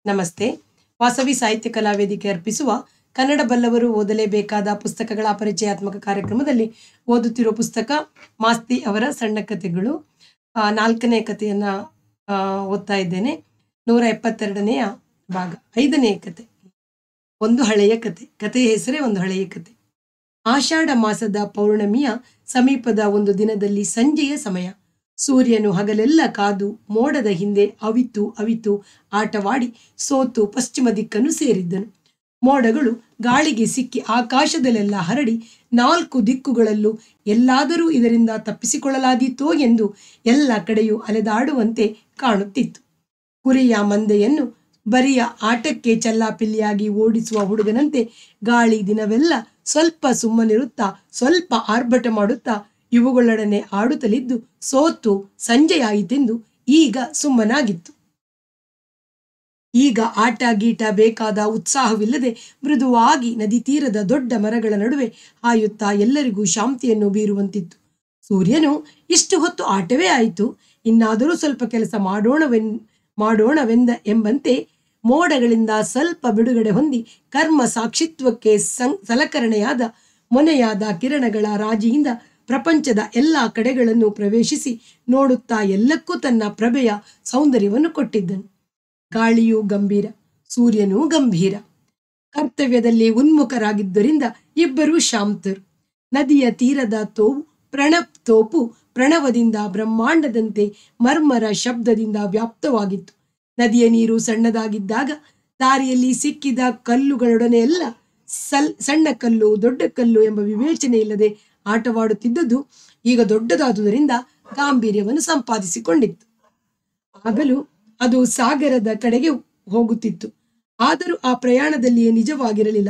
ನಮಸ್ತೆ ವಾಸವಿ ಸಾಹಿತ್ಯ ಕಲಾ ವೇದಿಕೆ ಅರ್ಪಿಸುವ ಕನ್ನಡ ಬಲ್ಲವರು ಓದಲೇಬೇಕಾದ ಪುಸ್ತಕಗಳ ಪರಿಚಯಾತ್ಮಕ ಕಾರ್ಯಕ್ರಮದಲ್ಲಿ ಓದುತ್ತಿರುವ ಪುಸ್ತಕ ಮಾಸ್ತಿ ಅವರ ಸಣ್ಣ ಕಥೆಗಳು ಆ, ನಾಲ್ಕನೇ ಕಥೆಯನ್ನ ಆ, ಓದ್ತಾ ಇದ್ದೇನೆ ನೂರ ಎಪ್ಪತ್ತೆರಡನೆಯ ಭಾಗ ಐದನೇ ಕತೆ ಒಂದು ಹಳೆಯ ಕತೆ ಕಥೆಯ ಹೆಸರೇ ಒಂದು ಹಳೆಯ ಕತೆ ಆಷಾಢ ಮಾಸದ ಪೌರ್ಣಮಿಯ ಸಮೀಪದ ಒಂದು ದಿನದಲ್ಲಿ ಸಂಜೆಯ ಸಮಯ ಸೂರ್ಯನು ಹಗಲೆಲ್ಲ ಕಾದು ಮೋಡದ ಹಿಂದೆ ಅವಿತು ಅವಿತು ಆಟವಾಡಿ ಸೋತು ಪಶ್ಚಿಮ ದಿಕ್ಕನ್ನು ಸೇರಿದ್ದನು ಮೋಡಗಳು ಗಾಳಿಗೆ ಸಿಕ್ಕಿ ಆಕಾಶದಲ್ಲೆಲ್ಲ ಹರಡಿ ನಾಲ್ಕು ದಿಕ್ಕುಗಳಲ್ಲೂ ಎಲ್ಲಾದರೂ ಇದರಿಂದ ತಪ್ಪಿಸಿಕೊಳ್ಳಲಾದೀತೋ ಎಂದು ಎಲ್ಲ ಕಡೆಯೂ ಅಲೆದಾಡುವಂತೆ ಕಾಣುತ್ತಿತ್ತು ಕುರಿಯ ಮಂದೆಯನ್ನು ಬರಿಯ ಆಟಕ್ಕೆ ಚಲ್ಲಾಪಿಲ್ಲಿಯಾಗಿ ಓಡಿಸುವ ಹುಡುಗನಂತೆ ಗಾಳಿ ದಿನವೆಲ್ಲ ಸ್ವಲ್ಪ ಸುಮ್ಮನಿರುತ್ತಾ ಸ್ವಲ್ಪ ಆರ್ಭಟ ಮಾಡುತ್ತಾ ಇವುಗಳೊಡನೆ ಆಡುತ್ತಲಿದ್ದು ಸೋತು ಸಂಜೆಯಾಯಿತೆಂದು ಈಗ ಸುಮ್ಮನಾಗಿತ್ತು ಈಗ ಆಟ ಗೀಟ ಬೇಕಾದ ಉತ್ಸಾಹವಿಲ್ಲದೆ ಮೃದುವಾಗಿ ನದಿ ತೀರದ ದೊಡ್ಡ ಮರಗಳ ನಡುವೆ ಹಾಯುತ್ತಾ ಎಲ್ಲರಿಗೂ ಶಾಂತಿಯನ್ನು ಬೀರುವಂತಿತ್ತು ಸೂರ್ಯನು ಇಷ್ಟು ಹೊತ್ತು ಆಟವೇ ಆಯಿತು ಇನ್ನಾದರೂ ಸ್ವಲ್ಪ ಕೆಲಸ ಮಾಡೋಣವೆನ್ ಮಾಡೋಣವೆಂದ ಎಂಬಂತೆ ಮೋಡಗಳಿಂದ ಸ್ವಲ್ಪ ಬಿಡುಗಡೆ ಹೊಂದಿ ಕರ್ಮ ಸಾಕ್ಷಿತ್ವಕ್ಕೆ ಸಂ ಸಲಕರಣೆಯಾದ ಮೊನೆಯಾದ ಕಿರಣಗಳ ರಾಜಿಯಿಂದ ಪ್ರಪಂಚದ ಎಲ್ಲ ಕಡೆಗಳನ್ನು ಪ್ರವೇಶಿಸಿ ನೋಡುತ್ತಾ ಎಲ್ಲಕ್ಕೂ ತನ್ನ ಪ್ರಭೆಯ ಸೌಂದರ್ಯವನ್ನು ಕೊಟ್ಟಿದ್ದನು ಗಾಳಿಯು ಗಂಭೀರ ಸೂರ್ಯನೂ ಗಂಭೀರ ಕರ್ತವ್ಯದಲ್ಲಿ ಉನ್ಮುಖರಾಗಿದ್ದರಿಂದ ಇಬ್ಬರೂ ಶಾಂತರು ನದಿಯ ತೀರದ ತೋವು ಪ್ರಣವ್ ತೋಪು ಪ್ರಣವದಿಂದ ಬ್ರಹ್ಮಾಂಡದಂತೆ ಮರ್ಮರ ಶಬ್ದದಿಂದ ವ್ಯಾಪ್ತವಾಗಿತ್ತು ನದಿಯ ನೀರು ಸಣ್ಣದಾಗಿದ್ದಾಗ ದಾರಿಯಲ್ಲಿ ಸಿಕ್ಕಿದ ಕಲ್ಲುಗಳೊಡನೆ ಎಲ್ಲ ಸಲ್ ಸಣ್ಣ ಕಲ್ಲು ದೊಡ್ಡ ಕಲ್ಲು ಎಂಬ ವಿವೇಚನೆ ಇಲ್ಲದೆ ಆಟವಾಡುತ್ತಿದ್ದದ್ದು ಈಗ ದೊಡ್ಡದಾದುದರಿಂದ ಗಾಂಭೀರ್ಯವನ್ನು ಸಂಪಾದಿಸಿಕೊಂಡಿತ್ತು ಆಗಲೂ ಅದು ಸಾಗರದ ಕಡೆಗೆ ಹೋಗುತ್ತಿತ್ತು ಆದರೂ ಆ ಪ್ರಯಾಣದಲ್ಲಿಯೇ ನಿಜವಾಗಿರಲಿಲ್ಲ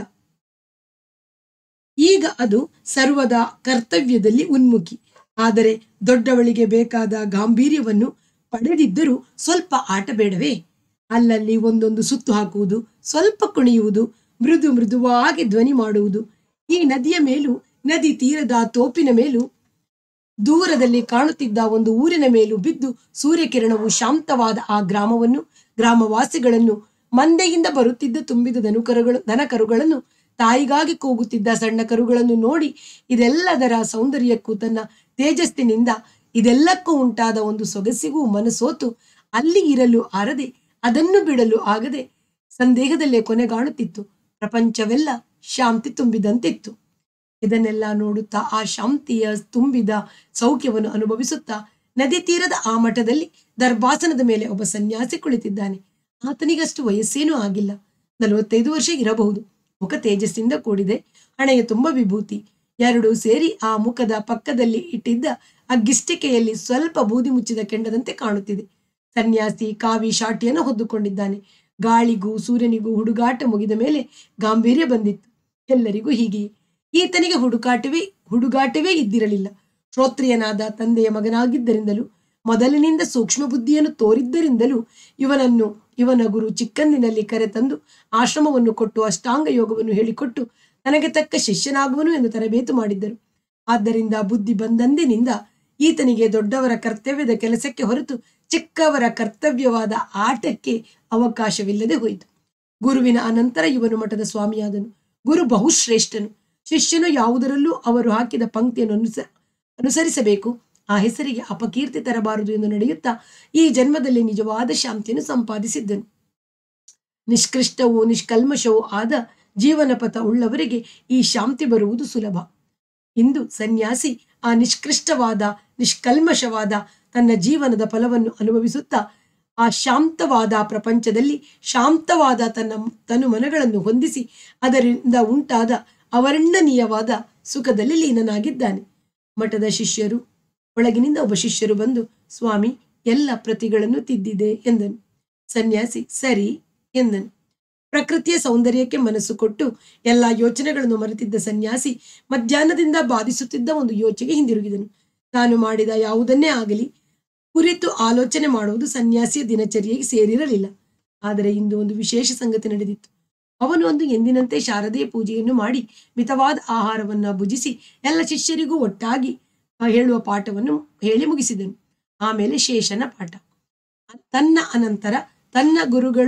ಈಗ ಅದು ಸರ್ವದ ಕರ್ತವ್ಯದಲ್ಲಿ ಉನ್ಮುಖಿ ಆದರೆ ದೊಡ್ಡವಳಿಗೆ ಬೇಕಾದ ಗಾಂಭೀರ್ಯವನ್ನು ಪಡೆದಿದ್ದರೂ ಸ್ವಲ್ಪ ಆಟ ಬೇಡವೇ ಅಲ್ಲಲ್ಲಿ ಒಂದೊಂದು ಸುತ್ತು ಹಾಕುವುದು ಸ್ವಲ್ಪ ಕುಣಿಯುವುದು ಮೃದು ಮೃದುವಾಗಿ ಧ್ವನಿ ಮಾಡುವುದು ಈ ನದಿಯ ಮೇಲೂ ನದಿ ತೀರದ ತೋಪಿನ ಮೇಲೂ ದೂರದಲ್ಲಿ ಕಾಣುತ್ತಿದ್ದ ಒಂದು ಊರಿನ ಮೇಲೂ ಬಿದ್ದು ಸೂರ್ಯಕಿರಣವು ಶಾಂತವಾದ ಆ ಗ್ರಾಮವನ್ನು ಗ್ರಾಮವಾಸಿಗಳನ್ನು ಮಂದೆಯಿಂದ ಬರುತ್ತಿದ್ದ ತುಂಬಿದ ದನುಕರುಗಳು ದನಕರುಗಳನ್ನು ತಾಯಿಗಾಗಿ ಕೂಗುತ್ತಿದ್ದ ಸಣ್ಣ ಕರುಗಳನ್ನು ನೋಡಿ ಇದೆಲ್ಲದರ ಸೌಂದರ್ಯಕ್ಕೂ ತನ್ನ ತೇಜಸ್ಸಿನಿಂದ ಇದೆಲ್ಲಕ್ಕೂ ಉಂಟಾದ ಒಂದು ಸೊಗಸಿಗೂ ಮನಸೋತು ಅಲ್ಲಿ ಇರಲು ಆರದೆ ಅದನ್ನು ಬಿಡಲು ಆಗದೆ ಸಂದೇಹದಲ್ಲೇ ಕೊನೆಗಾಣುತ್ತಿತ್ತು ಪ್ರಪಂಚವೆಲ್ಲ ಶಾಂತಿ ತುಂಬಿದಂತಿತ್ತು ಇದನ್ನೆಲ್ಲ ನೋಡುತ್ತಾ ಆ ಶಾಂತಿಯ ತುಂಬಿದ ಸೌಖ್ಯವನ್ನು ಅನುಭವಿಸುತ್ತಾ ನದಿ ತೀರದ ಆ ಮಠದಲ್ಲಿ ದರ್ಭಾಸನದ ಮೇಲೆ ಒಬ್ಬ ಸನ್ಯಾಸಿ ಕುಳಿತಿದ್ದಾನೆ ಆತನಿಗಷ್ಟು ವಯಸ್ಸೇನೂ ಆಗಿಲ್ಲ ನಲವತ್ತೈದು ವರ್ಷ ಇರಬಹುದು ಮುಖ ತೇಜಸ್ಸಿಂದ ಕೂಡಿದೆ ಹಣೆಯ ತುಂಬ ವಿಭೂತಿ ಎರಡು ಸೇರಿ ಆ ಮುಖದ ಪಕ್ಕದಲ್ಲಿ ಇಟ್ಟಿದ್ದ ಆ ಗಿಷ್ಟಿಕೆಯಲ್ಲಿ ಸ್ವಲ್ಪ ಬೂದಿ ಮುಚ್ಚಿದ ಕೆಂಡದಂತೆ ಕಾಣುತ್ತಿದೆ ಸನ್ಯಾಸಿ ಕಾವಿ ಶಾಟಿಯನ್ನು ಹೊದ್ದುಕೊಂಡಿದ್ದಾನೆ ಗಾಳಿಗೂ ಸೂರ್ಯನಿಗೂ ಹುಡುಗಾಟ ಮುಗಿದ ಮೇಲೆ ಗಾಂಭೀರ್ಯ ಬಂದಿತ್ತು ಎಲ್ಲರಿಗೂ ಹೀಗೆಯೇ ಈತನಿಗೆ ಹುಡುಕಾಟವೇ ಹುಡುಗಾಟವೇ ಇದ್ದಿರಲಿಲ್ಲ ಶ್ರೋತ್ರಿಯನಾದ ತಂದೆಯ ಮಗನಾಗಿದ್ದರಿಂದಲೂ ಮೊದಲಿನಿಂದ ಸೂಕ್ಷ್ಮ ಬುದ್ಧಿಯನ್ನು ತೋರಿದ್ದರಿಂದಲೂ ಇವನನ್ನು ಇವನ ಗುರು ಚಿಕ್ಕಂದಿನಲ್ಲಿ ಕರೆತಂದು ಆಶ್ರಮವನ್ನು ಕೊಟ್ಟು ಅಷ್ಟಾಂಗ ಯೋಗವನ್ನು ಹೇಳಿಕೊಟ್ಟು ನನಗೆ ತಕ್ಕ ಶಿಷ್ಯನಾಗುವನು ಎಂದು ತರಬೇತು ಮಾಡಿದ್ದರು ಆದ್ದರಿಂದ ಬುದ್ಧಿ ಬಂದಂದಿನಿಂದ ಈತನಿಗೆ ದೊಡ್ಡವರ ಕರ್ತವ್ಯದ ಕೆಲಸಕ್ಕೆ ಹೊರತು ಚಿಕ್ಕವರ ಕರ್ತವ್ಯವಾದ ಆಟಕ್ಕೆ ಅವಕಾಶವಿಲ್ಲದೆ ಹೋಯಿತು ಗುರುವಿನ ಅನಂತರ ಇವನು ಮಠದ ಸ್ವಾಮಿಯಾದನು ಗುರು ಬಹುಶ್ರೇಷ್ಠನು ಶಿಷ್ಯನು ಯಾವುದರಲ್ಲೂ ಅವರು ಹಾಕಿದ ಪಂಕ್ತಿಯನ್ನು ಅನುಸ ಅನುಸರಿಸಬೇಕು ಆ ಹೆಸರಿಗೆ ಅಪಕೀರ್ತಿ ತರಬಾರದು ಎಂದು ನಡೆಯುತ್ತಾ ಈ ಜನ್ಮದಲ್ಲಿ ನಿಜವಾದ ಶಾಂತಿಯನ್ನು ಸಂಪಾದಿಸಿದ್ದನು ನಿಷ್ಕೃಷ್ಟವೂ ನಿಷ್ಕಲ್ಮಶವೂ ಆದ ಜೀವನ ಪಥ ಉಳ್ಳವರಿಗೆ ಈ ಶಾಂತಿ ಬರುವುದು ಸುಲಭ ಇಂದು ಸನ್ಯಾಸಿ ಆ ನಿಷ್ಕೃಷ್ಟವಾದ ನಿಷ್ಕಲ್ಮಶವಾದ ತನ್ನ ಜೀವನದ ಫಲವನ್ನು ಅನುಭವಿಸುತ್ತಾ ಆ ಶಾಂತವಾದ ಪ್ರಪಂಚದಲ್ಲಿ ಶಾಂತವಾದ ತನ್ನ ತನು ಮನಗಳನ್ನು ಹೊಂದಿಸಿ ಅದರಿಂದ ಉಂಟಾದ ಅವರ್ಣನೀಯವಾದ ಸುಖದಲ್ಲಿ ಲೀನನಾಗಿದ್ದಾನೆ ಮಠದ ಶಿಷ್ಯರು ಒಳಗಿನಿಂದ ಒಬ್ಬ ಶಿಷ್ಯರು ಬಂದು ಸ್ವಾಮಿ ಎಲ್ಲ ಪ್ರತಿಗಳನ್ನು ತಿದ್ದಿದೆ ಎಂದನು ಸನ್ಯಾಸಿ ಸರಿ ಎಂದನು ಪ್ರಕೃತಿಯ ಸೌಂದರ್ಯಕ್ಕೆ ಮನಸ್ಸು ಕೊಟ್ಟು ಎಲ್ಲ ಯೋಚನೆಗಳನ್ನು ಮರೆತಿದ್ದ ಸನ್ಯಾಸಿ ಮಧ್ಯಾಹ್ನದಿಂದ ಬಾಧಿಸುತ್ತಿದ್ದ ಒಂದು ಯೋಚನೆಗೆ ಹಿಂದಿರುಗಿದನು ತಾನು ಮಾಡಿದ ಯಾವುದನ್ನೇ ಆಗಲಿ ಕುರಿತು ಆಲೋಚನೆ ಮಾಡುವುದು ಸನ್ಯಾಸಿಯ ದಿನಚರ್ಯೆಗೆ ಸೇರಿರಲಿಲ್ಲ ಆದರೆ ಇಂದು ಒಂದು ವಿಶೇಷ ಸಂಗತಿ ನಡೆದಿತ್ತು ಅವನು ಒಂದು ಎಂದಿನಂತೆ ಶಾರದೆಯ ಪೂಜೆಯನ್ನು ಮಾಡಿ ಮಿತವಾದ ಆಹಾರವನ್ನು ಭುಜಿಸಿ ಎಲ್ಲ ಶಿಷ್ಯರಿಗೂ ಒಟ್ಟಾಗಿ ಆ ಹೇಳುವ ಪಾಠವನ್ನು ಹೇಳಿ ಮುಗಿಸಿದನು ಆಮೇಲೆ ಶೇಷನ ಪಾಠ ತನ್ನ ಅನಂತರ ತನ್ನ ಗುರುಗಳ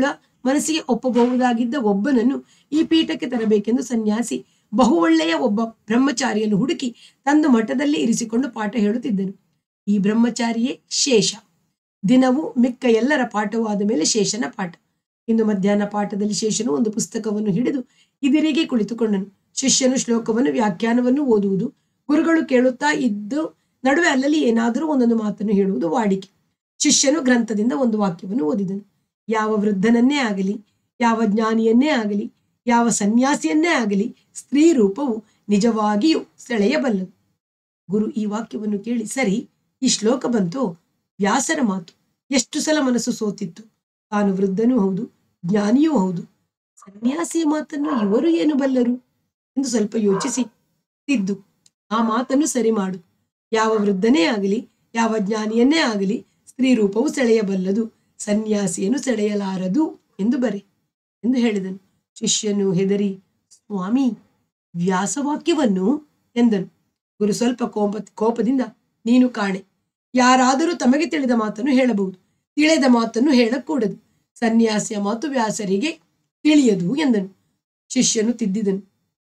ಮನಸ್ಸಿಗೆ ಒಪ್ಪಬಹುದಾಗಿದ್ದ ಒಬ್ಬನನ್ನು ಈ ಪೀಠಕ್ಕೆ ತರಬೇಕೆಂದು ಸನ್ಯಾಸಿ ಬಹು ಒಳ್ಳೆಯ ಒಬ್ಬ ಬ್ರಹ್ಮಚಾರಿಯನ್ನು ಹುಡುಕಿ ತಂದು ಮಠದಲ್ಲಿ ಇರಿಸಿಕೊಂಡು ಪಾಠ ಹೇಳುತ್ತಿದ್ದನು ಈ ಬ್ರಹ್ಮಚಾರಿಯೇ ಶೇಷ ದಿನವೂ ಮಿಕ್ಕ ಎಲ್ಲರ ಪಾಠವೂ ಆದ ಮೇಲೆ ಶೇಷನ ಪಾಠ ಇಂದು ಮಧ್ಯಾಹ್ನ ಪಾಠದಲ್ಲಿ ಶೇಷನು ಒಂದು ಪುಸ್ತಕವನ್ನು ಹಿಡಿದು ಇದಿರಿಗೆ ಕುಳಿತುಕೊಂಡನು ಶಿಷ್ಯನು ಶ್ಲೋಕವನ್ನು ವ್ಯಾಖ್ಯಾನವನ್ನು ಓದುವುದು ಗುರುಗಳು ಕೇಳುತ್ತಾ ಇದ್ದು ನಡುವೆ ಅಲ್ಲಲ್ಲಿ ಏನಾದರೂ ಒಂದೊಂದು ಮಾತನ್ನು ಹೇಳುವುದು ವಾಡಿಕೆ ಶಿಷ್ಯನು ಗ್ರಂಥದಿಂದ ಒಂದು ವಾಕ್ಯವನ್ನು ಓದಿದನು ಯಾವ ವೃದ್ಧನನ್ನೇ ಆಗಲಿ ಯಾವ ಜ್ಞಾನಿಯನ್ನೇ ಆಗಲಿ ಯಾವ ಸನ್ಯಾಸಿಯನ್ನೇ ಆಗಲಿ ಸ್ತ್ರೀ ರೂಪವು ನಿಜವಾಗಿಯೂ ಸೆಳೆಯಬಲ್ಲದು ಗುರು ಈ ವಾಕ್ಯವನ್ನು ಕೇಳಿ ಸರಿ ಈ ಶ್ಲೋಕ ಬಂತು ವ್ಯಾಸರ ಮಾತು ಎಷ್ಟು ಸಲ ಮನಸ್ಸು ಸೋತಿತ್ತು ತಾನು ವೃದ್ಧನೂ ಹೌದು ಜ್ಞಾನಿಯೂ ಹೌದು ಸನ್ಯಾಸಿಯ ಮಾತನ್ನು ಇವರು ಏನು ಬಲ್ಲರು ಎಂದು ಸ್ವಲ್ಪ ಯೋಚಿಸಿ ತಿದ್ದು ಆ ಮಾತನ್ನು ಸರಿ ಮಾಡು ಯಾವ ವೃದ್ಧನೇ ಆಗಲಿ ಯಾವ ಜ್ಞಾನಿಯನ್ನೇ ಆಗಲಿ ಸ್ತ್ರೀ ರೂಪವು ಸೆಳೆಯಬಲ್ಲದು ಸನ್ಯಾಸಿಯನ್ನು ಸೆಳೆಯಲಾರದು ಎಂದು ಬರೆ ಎಂದು ಹೇಳಿದನು ಶಿಷ್ಯನು ಹೆದರಿ ಸ್ವಾಮಿ ವ್ಯಾಸವಾಕ್ಯವನ್ನು ಎಂದನು ಗುರು ಸ್ವಲ್ಪ ಕೋಪ ಕೋಪದಿಂದ ನೀನು ಕಾಣೆ ಯಾರಾದರೂ ತಮಗೆ ತಿಳಿದ ಮಾತನ್ನು ಹೇಳಬಹುದು ತಿಳಿದ ಮಾತನ್ನು ಹೇಳಕೂಡದು ಸನ್ಯಾಸಿಯ ಮಾತು ವ್ಯಾಸರಿಗೆ ತಿಳಿಯದು ಎಂದನು ಶಿಷ್ಯನು ತಿದ್ದಿದನು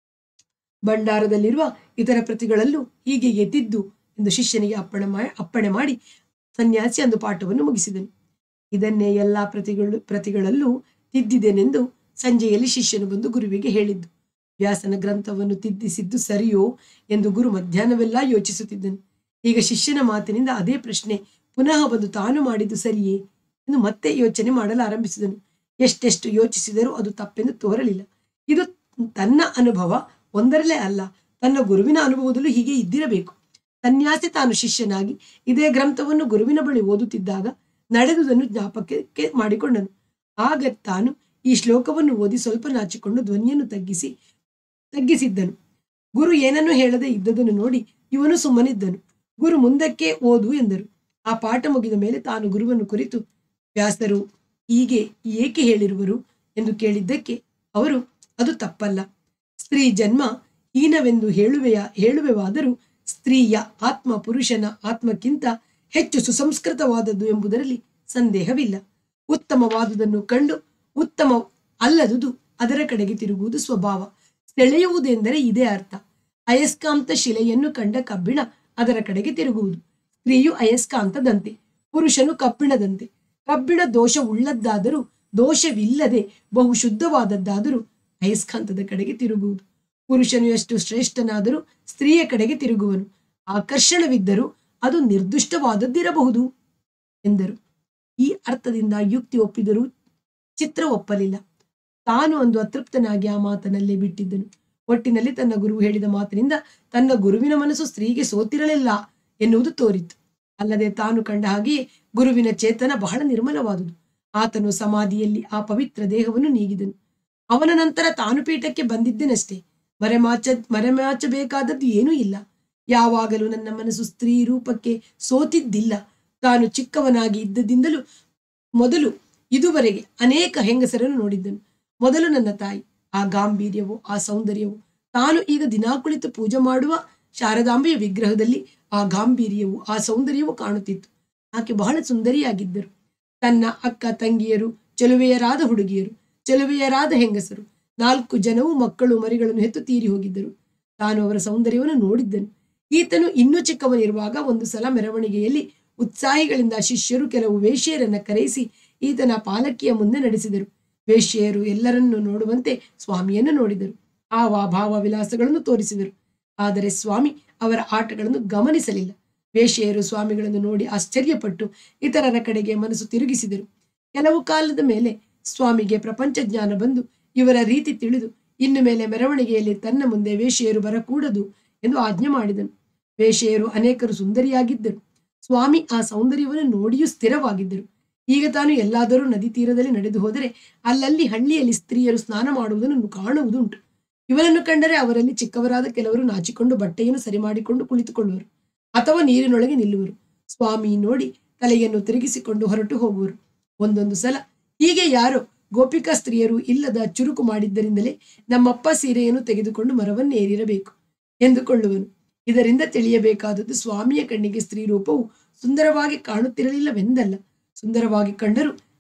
ಭಂಡಾರದಲ್ಲಿರುವ ಇತರ ಪ್ರತಿಗಳಲ್ಲೂ ಹೀಗೆ ತಿದ್ದು ಎಂದು ಶಿಷ್ಯನಿಗೆ ಅಪ್ಪಣೆ ಮಾಡಿ ಅಪ್ಪಣೆ ಮಾಡಿ ಸನ್ಯಾಸಿ ಅಂದು ಪಾಠವನ್ನು ಮುಗಿಸಿದನು ಇದನ್ನೇ ಎಲ್ಲಾ ಪ್ರತಿಗಳು ಪ್ರತಿಗಳಲ್ಲೂ ತಿದ್ದಿದೆನೆಂದು ಸಂಜೆಯಲ್ಲಿ ಶಿಷ್ಯನು ಬಂದು ಗುರುವಿಗೆ ಹೇಳಿದ್ದು ವ್ಯಾಸನ ಗ್ರಂಥವನ್ನು ತಿದ್ದಿಸಿದ್ದು ಸರಿಯೋ ಎಂದು ಗುರು ಮಧ್ಯಾಹ್ನವೆಲ್ಲ ಯೋಚಿಸುತ್ತಿದ್ದನು ಈಗ ಶಿಷ್ಯನ ಮಾತಿನಿಂದ ಅದೇ ಪ್ರಶ್ನೆ ಪುನಃ ಬಂದು ತಾನು ಮಾಡಿದ್ದು ಸರಿಯೇ ಎಂದು ಮತ್ತೆ ಯೋಚನೆ ಮಾಡಲು ಆರಂಭಿಸಿದನು ಎಷ್ಟೆಷ್ಟು ಯೋಚಿಸಿದರೂ ಅದು ತಪ್ಪೆಂದು ತೋರಲಿಲ್ಲ ಇದು ತನ್ನ ಅನುಭವ ಒಂದರಲ್ಲೇ ಅಲ್ಲ ತನ್ನ ಗುರುವಿನ ಅನುಭವದಲ್ಲೂ ಹೀಗೆ ಇದ್ದಿರಬೇಕು ಸನ್ಯಾಸಿ ತಾನು ಶಿಷ್ಯನಾಗಿ ಇದೇ ಗ್ರಂಥವನ್ನು ಗುರುವಿನ ಬಳಿ ಓದುತ್ತಿದ್ದಾಗ ನಡೆದುದನ್ನು ಜ್ಞಾಪಕಕ್ಕೆ ಮಾಡಿಕೊಂಡನು ಆಗ ತಾನು ಈ ಶ್ಲೋಕವನ್ನು ಓದಿ ಸ್ವಲ್ಪ ನಾಚಿಕೊಂಡು ಧ್ವನಿಯನ್ನು ತಗ್ಗಿಸಿ ತಗ್ಗಿಸಿದ್ದನು ಗುರು ಏನನ್ನೂ ಹೇಳದೆ ಇದ್ದದನ್ನು ನೋಡಿ ಇವನು ಸುಮ್ಮನಿದ್ದನು ಗುರು ಮುಂದಕ್ಕೆ ಓದು ಎಂದರು ಆ ಪಾಠ ಮುಗಿದ ಮೇಲೆ ತಾನು ಗುರುವನ್ನು ಕುರಿತು ವ್ಯಾಸರು ಹೀಗೆ ಏಕೆ ಹೇಳಿರುವರು ಎಂದು ಕೇಳಿದ್ದಕ್ಕೆ ಅವರು ಅದು ತಪ್ಪಲ್ಲ ಸ್ತ್ರೀ ಜನ್ಮ ಹೀನವೆಂದು ಹೇಳುವೆಯ ಹೇಳುವೆವಾದರೂ ಸ್ತ್ರೀಯ ಆತ್ಮ ಪುರುಷನ ಆತ್ಮಕ್ಕಿಂತ ಹೆಚ್ಚು ಸುಸಂಸ್ಕೃತವಾದದ್ದು ಎಂಬುದರಲ್ಲಿ ಸಂದೇಹವಿಲ್ಲ ಉತ್ತಮವಾದುದನ್ನು ಕಂಡು ಉತ್ತಮ ಅಲ್ಲದುದು ಅದರ ಕಡೆಗೆ ತಿರುಗುವುದು ಸ್ವಭಾವ ಸೆಳೆಯುವುದೆಂದರೆ ಇದೇ ಅರ್ಥ ಅಯಸ್ಕಾಂತ ಶಿಲೆಯನ್ನು ಕಂಡ ಕಬ್ಬಿಣ ಅದರ ಕಡೆಗೆ ತಿರುಗುವುದು ಸ್ತ್ರೀಯು ಅಯಸ್ಕಾಂತದಂತೆ ಪುರುಷನು ಕಬ್ಬಿಣದಂತೆ ಕಬ್ಬಿಣ ದೋಷ ಉಳ್ಳದ್ದಾದರೂ ದೋಷವಿಲ್ಲದೆ ಬಹು ಶುದ್ಧವಾದದ್ದಾದರೂ ಅಯಸ್ಕಾಂತದ ಕಡೆಗೆ ತಿರುಗುವುದು ಪುರುಷನು ಎಷ್ಟು ಶ್ರೇಷ್ಠನಾದರೂ ಸ್ತ್ರೀಯ ಕಡೆಗೆ ತಿರುಗುವನು ಆಕರ್ಷಣವಿದ್ದರೂ ಅದು ನಿರ್ದುಷ್ಟವಾದದ್ದಿರಬಹುದು ಎಂದರು ಈ ಅರ್ಥದಿಂದ ಯುಕ್ತಿ ಒಪ್ಪಿದರೂ ಚಿತ್ರ ಒಪ್ಪಲಿಲ್ಲ ತಾನು ಒಂದು ಅತೃಪ್ತನಾಗಿ ಆ ಮಾತನಲ್ಲೇ ಬಿಟ್ಟಿದ್ದನು ಒಟ್ಟಿನಲ್ಲಿ ತನ್ನ ಗುರು ಹೇಳಿದ ಮಾತಿನಿಂದ ತನ್ನ ಗುರುವಿನ ಮನಸ್ಸು ಸ್ತ್ರೀಗೆ ಸೋತಿರಲಿಲ್ಲ ಎನ್ನುವುದು ತೋರಿತು ಅಲ್ಲದೆ ತಾನು ಕಂಡ ಹಾಗೆಯೇ ಗುರುವಿನ ಚೇತನ ಬಹಳ ನಿರ್ಮಲವಾದುದು ಆತನು ಸಮಾಧಿಯಲ್ಲಿ ಆ ಪವಿತ್ರ ದೇಹವನ್ನು ನೀಗಿದನು ಅವನ ನಂತರ ತಾನು ಪೀಠಕ್ಕೆ ಬಂದಿದ್ದೇನಷ್ಟೇ ಮರೆಮಾಚ ಮರೆಮಾಚಬೇಕಾದದ್ದು ಏನೂ ಇಲ್ಲ ಯಾವಾಗಲೂ ನನ್ನ ಮನಸ್ಸು ಸ್ತ್ರೀ ರೂಪಕ್ಕೆ ಸೋತಿದ್ದಿಲ್ಲ ತಾನು ಚಿಕ್ಕವನಾಗಿ ಇದ್ದದಿಂದಲೂ ಮೊದಲು ಇದುವರೆಗೆ ಅನೇಕ ಹೆಂಗಸರನ್ನು ನೋಡಿದ್ದನು ಮೊದಲು ನನ್ನ ತಾಯಿ ಆ ಗಾಂಭೀರ್ಯವು ಆ ಸೌಂದರ್ಯವು ತಾನು ಈಗ ದಿನಾ ಕುಳಿತು ಪೂಜೆ ಮಾಡುವ ಶಾರದಾಂಬೆಯ ವಿಗ್ರಹದಲ್ಲಿ ಆ ಗಾಂಭೀರ್ಯವು ಆ ಸೌಂದರ್ಯವು ಕಾಣುತ್ತಿತ್ತು ಆಕೆ ಬಹಳ ಸುಂದರಿಯಾಗಿದ್ದರು ತನ್ನ ಅಕ್ಕ ತಂಗಿಯರು ಚೆಲುವೆಯರಾದ ಹುಡುಗಿಯರು ಚೆಲುವೆಯರಾದ ಹೆಂಗಸರು ನಾಲ್ಕು ಜನವು ಮಕ್ಕಳು ಮರಿಗಳನ್ನು ಹೆತ್ತು ತೀರಿ ಹೋಗಿದ್ದರು ತಾನು ಅವರ ಸೌಂದರ್ಯವನ್ನು ನೋಡಿದ್ದನು ಈತನು ಇನ್ನೂ ಚಿಕ್ಕವನಿರುವಾಗ ಒಂದು ಸಲ ಮೆರವಣಿಗೆಯಲ್ಲಿ ಉತ್ಸಾಹಿಗಳಿಂದ ಶಿಷ್ಯರು ಕೆಲವು ವೇಶ್ಯರನ್ನ ಕರೆಯಿಸಿ ಈತನ ಪಾಲಕಿಯ ಮುಂದೆ ನಡೆಸಿದರು ವೇಶ್ಯೆಯರು ಎಲ್ಲರನ್ನು ನೋಡುವಂತೆ ಸ್ವಾಮಿಯನ್ನು ನೋಡಿದರು ಆವ ಭಾವ ವಿಲಾಸಗಳನ್ನು ತೋರಿಸಿದರು ಆದರೆ ಸ್ವಾಮಿ ಅವರ ಆಟಗಳನ್ನು ಗಮನಿಸಲಿಲ್ಲ ವೇಶ್ಯೆಯರು ಸ್ವಾಮಿಗಳನ್ನು ನೋಡಿ ಆಶ್ಚರ್ಯಪಟ್ಟು ಇತರರ ಕಡೆಗೆ ಮನಸ್ಸು ತಿರುಗಿಸಿದರು ಕೆಲವು ಕಾಲದ ಮೇಲೆ ಸ್ವಾಮಿಗೆ ಪ್ರಪಂಚ ಜ್ಞಾನ ಬಂದು ಇವರ ರೀತಿ ತಿಳಿದು ಇನ್ನು ಮೇಲೆ ಮೆರವಣಿಗೆಯಲ್ಲಿ ತನ್ನ ಮುಂದೆ ವೇಶ್ಯೆಯರು ಬರಕೂಡದು ಎಂದು ಆಜ್ಞೆ ಮಾಡಿದನು ವೇಶ್ಯೆಯರು ಅನೇಕರು ಸುಂದರಿಯಾಗಿದ್ದರು ಸ್ವಾಮಿ ಆ ಸೌಂದರ್ಯವನ್ನು ನೋಡಿಯೂ ಸ್ಥಿರವಾಗಿದ್ದರು ಈಗ ತಾನು ಎಲ್ಲಾದರೂ ನದಿ ತೀರದಲ್ಲಿ ನಡೆದು ಹೋದರೆ ಅಲ್ಲಲ್ಲಿ ಹಳ್ಳಿಯಲ್ಲಿ ಸ್ತ್ರೀಯರು ಸ್ನಾನ ಮಾಡುವುದನ್ನು ಕಾಣುವುದುಂಟು ಇವರನ್ನು ಕಂಡರೆ ಅವರಲ್ಲಿ ಚಿಕ್ಕವರಾದ ಕೆಲವರು ನಾಚಿಕೊಂಡು ಬಟ್ಟೆಯನ್ನು ಸರಿ ಮಾಡಿಕೊಂಡು ಕುಳಿತುಕೊಳ್ಳುವರು ಅಥವಾ ನೀರಿನೊಳಗೆ ನಿಲ್ಲುವರು ಸ್ವಾಮಿ ನೋಡಿ ತಲೆಯನ್ನು ತಿರುಗಿಸಿಕೊಂಡು ಹೊರಟು ಹೋಗುವರು ಒಂದೊಂದು ಸಲ ಹೀಗೆ ಯಾರೋ ಗೋಪಿಕಾ ಸ್ತ್ರೀಯರು ಇಲ್ಲದ ಚುರುಕು ಮಾಡಿದ್ದರಿಂದಲೇ ನಮ್ಮಪ್ಪ ಸೀರೆಯನ್ನು ತೆಗೆದುಕೊಂಡು ಮರವನ್ನೇರಿರಬೇಕು ಎಂದುಕೊಳ್ಳುವನು ಇದರಿಂದ ತಿಳಿಯಬೇಕಾದದ್ದು ಸ್ವಾಮಿಯ ಕಣ್ಣಿಗೆ ಸ್ತ್ರೀ ರೂಪವು ಸುಂದರವಾಗಿ ಕಾಣುತ್ತಿರಲಿಲ್ಲವೆಂದಲ್ಲ ಸುಂದರವಾಗಿ ಕಂಡರೂ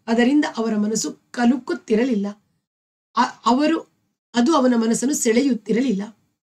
ಅದರಿಂದ ಅವರ ಮನಸ್ಸು ಕಲುಕುತ್ತಿರಲಿಲ್ಲ ಅ- ಅವರು ಅದು ಅವನ ಮನಸ್ಸನ್ನು ಸೆಳೆಯುತ್ತಿರಲಿಲ್ಲ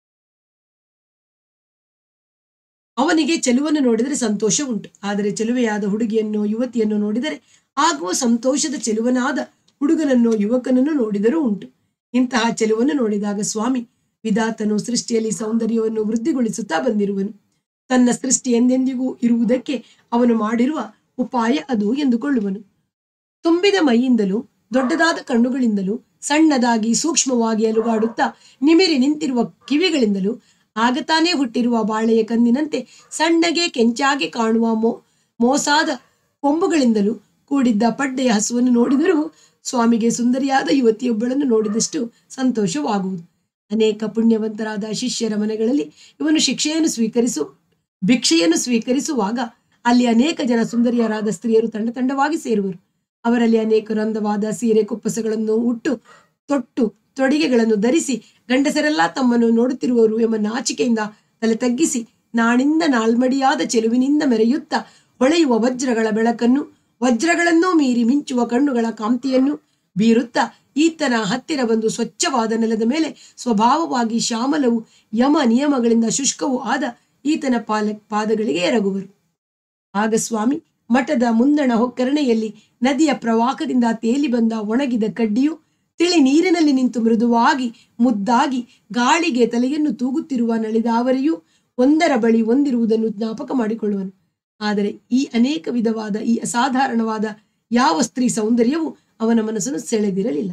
ಅವನಿಗೆ ಚೆಲುವನ್ನು ನೋಡಿದರೆ ಸಂತೋಷ ಉಂಟು ಆದರೆ ಚೆಲುವೆಯಾದ ಹುಡುಗಿಯನ್ನು ಯುವತಿಯನ್ನು ನೋಡಿದರೆ ಆಗುವ ಸಂತೋಷದ ಚೆಲುವನಾದ ಹುಡುಗನನ್ನು ಯುವಕನನ್ನು ನೋಡಿದರೂ ಉಂಟು ಇಂತಹ ಚೆಲುವನ್ನು ನೋಡಿದಾಗ ಸ್ವಾಮಿ ವಿಧಾತನು ಸೃಷ್ಟಿಯಲ್ಲಿ ಸೌಂದರ್ಯವನ್ನು ವೃದ್ಧಿಗೊಳಿಸುತ್ತಾ ಬಂದಿರುವನು ತನ್ನ ಸೃಷ್ಟಿ ಎಂದೆಂದಿಗೂ ಇರುವುದಕ್ಕೆ ಅವನು ಮಾಡಿರುವ ಉಪಾಯ ಅದು ಎಂದುಕೊಳ್ಳುವನು ತುಂಬಿದ ಮೈಯಿಂದಲೂ ದೊಡ್ಡದಾದ ಕಣ್ಣುಗಳಿಂದಲೂ ಸಣ್ಣದಾಗಿ ಸೂಕ್ಷ್ಮವಾಗಿ ಅಲುಗಾಡುತ್ತಾ ನಿಮಿರಿ ನಿಂತಿರುವ ಕಿವಿಗಳಿಂದಲೂ ಆಗ ತಾನೇ ಹುಟ್ಟಿರುವ ಬಾಳೆಯ ಕಂದಿನಂತೆ ಸಣ್ಣಗೆ ಕೆಂಚಾಗಿ ಕಾಣುವ ಮೋ ಮೋಸಾದ ಕೊಂಬುಗಳಿಂದಲೂ ಕೂಡಿದ್ದ ಪಡ್ಡೆಯ ಹಸುವನ್ನು ನೋಡಿದರೂ ಸ್ವಾಮಿಗೆ ಸುಂದರಿಯಾದ ಯುವತಿಯೊಬ್ಬಳನ್ನು ನೋಡಿದಷ್ಟು ಸಂತೋಷವಾಗುವುದು ಅನೇಕ ಪುಣ್ಯವಂತರಾದ ಶಿಷ್ಯರ ಮನೆಗಳಲ್ಲಿ ಇವನು ಶಿಕ್ಷೆಯನ್ನು ಸ್ವೀಕರಿಸು ಭಿಕ್ಷೆಯನ್ನು ಸ್ವೀಕರಿಸುವಾಗ ಅಲ್ಲಿ ಅನೇಕ ಜನ ಸುಂದರಿಯರಾದ ಸ್ತ್ರೀಯರು ತಂಡ ತಂಡವಾಗಿ ಸೇರುವರು ಅವರಲ್ಲಿ ಅನೇಕರು ಅಂದವಾದ ಸೀರೆ ಕುಪ್ಪಸಗಳನ್ನು ಉಟ್ಟು ತೊಟ್ಟು ತೊಡಿಗೆಗಳನ್ನು ಧರಿಸಿ ಗಂಡಸರೆಲ್ಲ ತಮ್ಮನ್ನು ನೋಡುತ್ತಿರುವರು ಎಂಬ ನಾಚಿಕೆಯಿಂದ ತಲೆ ತಗ್ಗಿಸಿ ನಾಣಿಂದ ನಾಳ್ಮಡಿಯಾದ ಚೆಲುವಿನಿಂದ ಮೆರೆಯುತ್ತಾ ಹೊಳೆಯುವ ವಜ್ರಗಳ ಬೆಳಕನ್ನು ವಜ್ರಗಳನ್ನೂ ಮೀರಿ ಮಿಂಚುವ ಕಣ್ಣುಗಳ ಕಾಂತಿಯನ್ನು ಬೀರುತ್ತಾ ಈತನ ಹತ್ತಿರ ಬಂದು ಸ್ವಚ್ಛವಾದ ನೆಲದ ಮೇಲೆ ಸ್ವಭಾವವಾಗಿ ಶ್ಯಾಮಲವು ಯಮ ನಿಯಮಗಳಿಂದ ಶುಷ್ಕವೂ ಆದ ಈತನ ಪಾಲ ಪಾದಗಳಿಗೆ ಎರಗುವರು ಆಗ ಸ್ವಾಮಿ ಮಠದ ಮುಂದಣ ಹೊಕ್ಕರಣೆಯಲ್ಲಿ ನದಿಯ ಪ್ರವಾಹದಿಂದ ತೇಲಿ ಬಂದ ಒಣಗಿದ ಕಡ್ಡಿಯು ತಿಳಿ ನೀರಿನಲ್ಲಿ ನಿಂತು ಮೃದುವಾಗಿ ಮುದ್ದಾಗಿ ಗಾಳಿಗೆ ತಲೆಯನ್ನು ತೂಗುತ್ತಿರುವ ನಳಿದಾವರಿಯು ಒಂದರ ಬಳಿ ಒಂದಿರುವುದನ್ನು ಜ್ಞಾಪಕ ಮಾಡಿಕೊಳ್ಳುವನು ಆದರೆ ಈ ಅನೇಕ ವಿಧವಾದ ಈ ಅಸಾಧಾರಣವಾದ ಯಾವ ಸ್ತ್ರೀ ಸೌಂದರ್ಯವು ಅವನ ಮನಸ್ಸನ್ನು ಸೆಳೆದಿರಲಿಲ್ಲ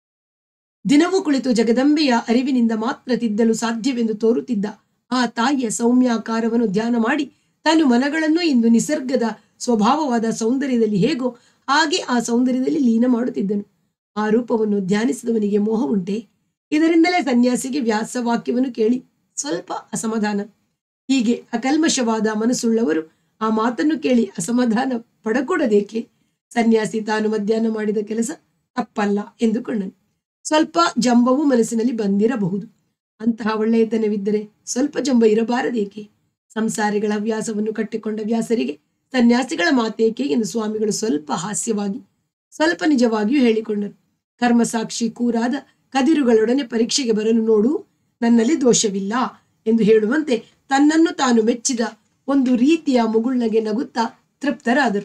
ದಿನವೂ ಕುಳಿತು ಜಗದಂಬೆಯ ಅರಿವಿನಿಂದ ಮಾತ್ರ ತಿದ್ದಲು ಸಾಧ್ಯವೆಂದು ತೋರುತ್ತಿದ್ದ ಆ ತಾಯಿಯ ಸೌಮ್ಯಾಕಾರವನ್ನು ಧ್ಯಾನ ಮಾಡಿ ತಾನು ಮನಗಳನ್ನು ಇಂದು ನಿಸರ್ಗದ ಸ್ವಭಾವವಾದ ಸೌಂದರ್ಯದಲ್ಲಿ ಹೇಗೋ ಹಾಗೆ ಆ ಸೌಂದರ್ಯದಲ್ಲಿ ಲೀನ ಮಾಡುತ್ತಿದ್ದನು ಆ ರೂಪವನ್ನು ಧ್ಯಾನಿಸಿದವನಿಗೆ ಮೋಹ ಉಂಟೆ ಇದರಿಂದಲೇ ಸನ್ಯಾಸಿಗೆ ವ್ಯಾಸವಾಕ್ಯವನ್ನು ಕೇಳಿ ಸ್ವಲ್ಪ ಅಸಮಾಧಾನ ಹೀಗೆ ಅಕಲ್ಮಶವಾದ ಮನಸ್ಸುಳ್ಳವರು ಆ ಮಾತನ್ನು ಕೇಳಿ ಅಸಮಾಧಾನ ಪಡಕೂಡದೇಕೆ ಸನ್ಯಾಸಿ ತಾನು ಮಧ್ಯಾಹ್ನ ಮಾಡಿದ ಕೆಲಸ ತಪ್ಪಲ್ಲ ಎಂದುಕೊಂಡನು ಸ್ವಲ್ಪ ಜಂಬವು ಮನಸ್ಸಿನಲ್ಲಿ ಬಂದಿರಬಹುದು ಅಂತಹ ಒಳ್ಳೆಯತನವಿದ್ದರೆ ಸ್ವಲ್ಪ ಜಂಬ ಇರಬಾರದೇಕೆ ಸಂಸಾರಿಗಳ ಹವ್ಯಾಸವನ್ನು ಕಟ್ಟಿಕೊಂಡ ವ್ಯಾಸರಿಗೆ ಸನ್ಯಾಸಿಗಳ ಮಾತೇಕೆ ಎಂದು ಸ್ವಾಮಿಗಳು ಸ್ವಲ್ಪ ಹಾಸ್ಯವಾಗಿ ಸ್ವಲ್ಪ ನಿಜವಾಗಿಯೂ ಹೇಳಿಕೊಂಡರು ಕರ್ಮಸಾಕ್ಷಿ ಕೂರಾದ ಕದಿರುಗಳೊಡನೆ ಪರೀಕ್ಷೆಗೆ ಬರಲು ನೋಡು ನನ್ನಲ್ಲಿ ದೋಷವಿಲ್ಲ ಎಂದು ಹೇಳುವಂತೆ ತನ್ನನ್ನು ತಾನು ಮೆಚ್ಚಿದ ಒಂದು ರೀತಿಯ ಮುಗುಳ್ನಗೆ ನಗುತ್ತಾ ತೃಪ್ತರಾದರು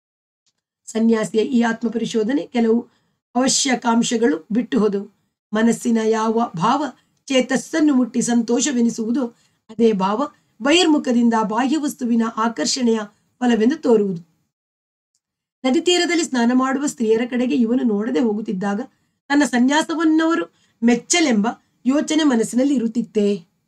ಸನ್ಯಾಸಿಯ ಈ ಆತ್ಮಪರಿಶೋಧನೆ ಕೆಲವು ಅವಶ್ಯಕಾಂಶಗಳು ಬಿಟ್ಟು ಹೋದವು ಮನಸ್ಸಿನ ಯಾವ ಭಾವ ಚೇತಸ್ಸನ್ನು ಮುಟ್ಟಿ ಸಂತೋಷವೆನಿಸುವುದೋ ಅದೇ ಭಾವ ಬಹಿರ್ಮುಖದಿಂದ ಬಾಹ್ಯ ವಸ್ತುವಿನ ಆಕರ್ಷಣೆಯ ಫಲವೆಂದು ತೋರುವುದು ನದಿ ತೀರದಲ್ಲಿ ಸ್ನಾನ ಮಾಡುವ ಸ್ತ್ರೀಯರ ಕಡೆಗೆ ಇವನು ನೋಡದೆ ಹೋಗುತ್ತಿದ್ದಾಗ ತನ್ನ ಸನ್ಯಾಸವನ್ನವರು ಮೆಚ್ಚಲೆಂಬ ಯೋಚನೆ ಮನಸ್ಸಿನಲ್ಲಿ ಇರುತ್ತಿತ್ತೇ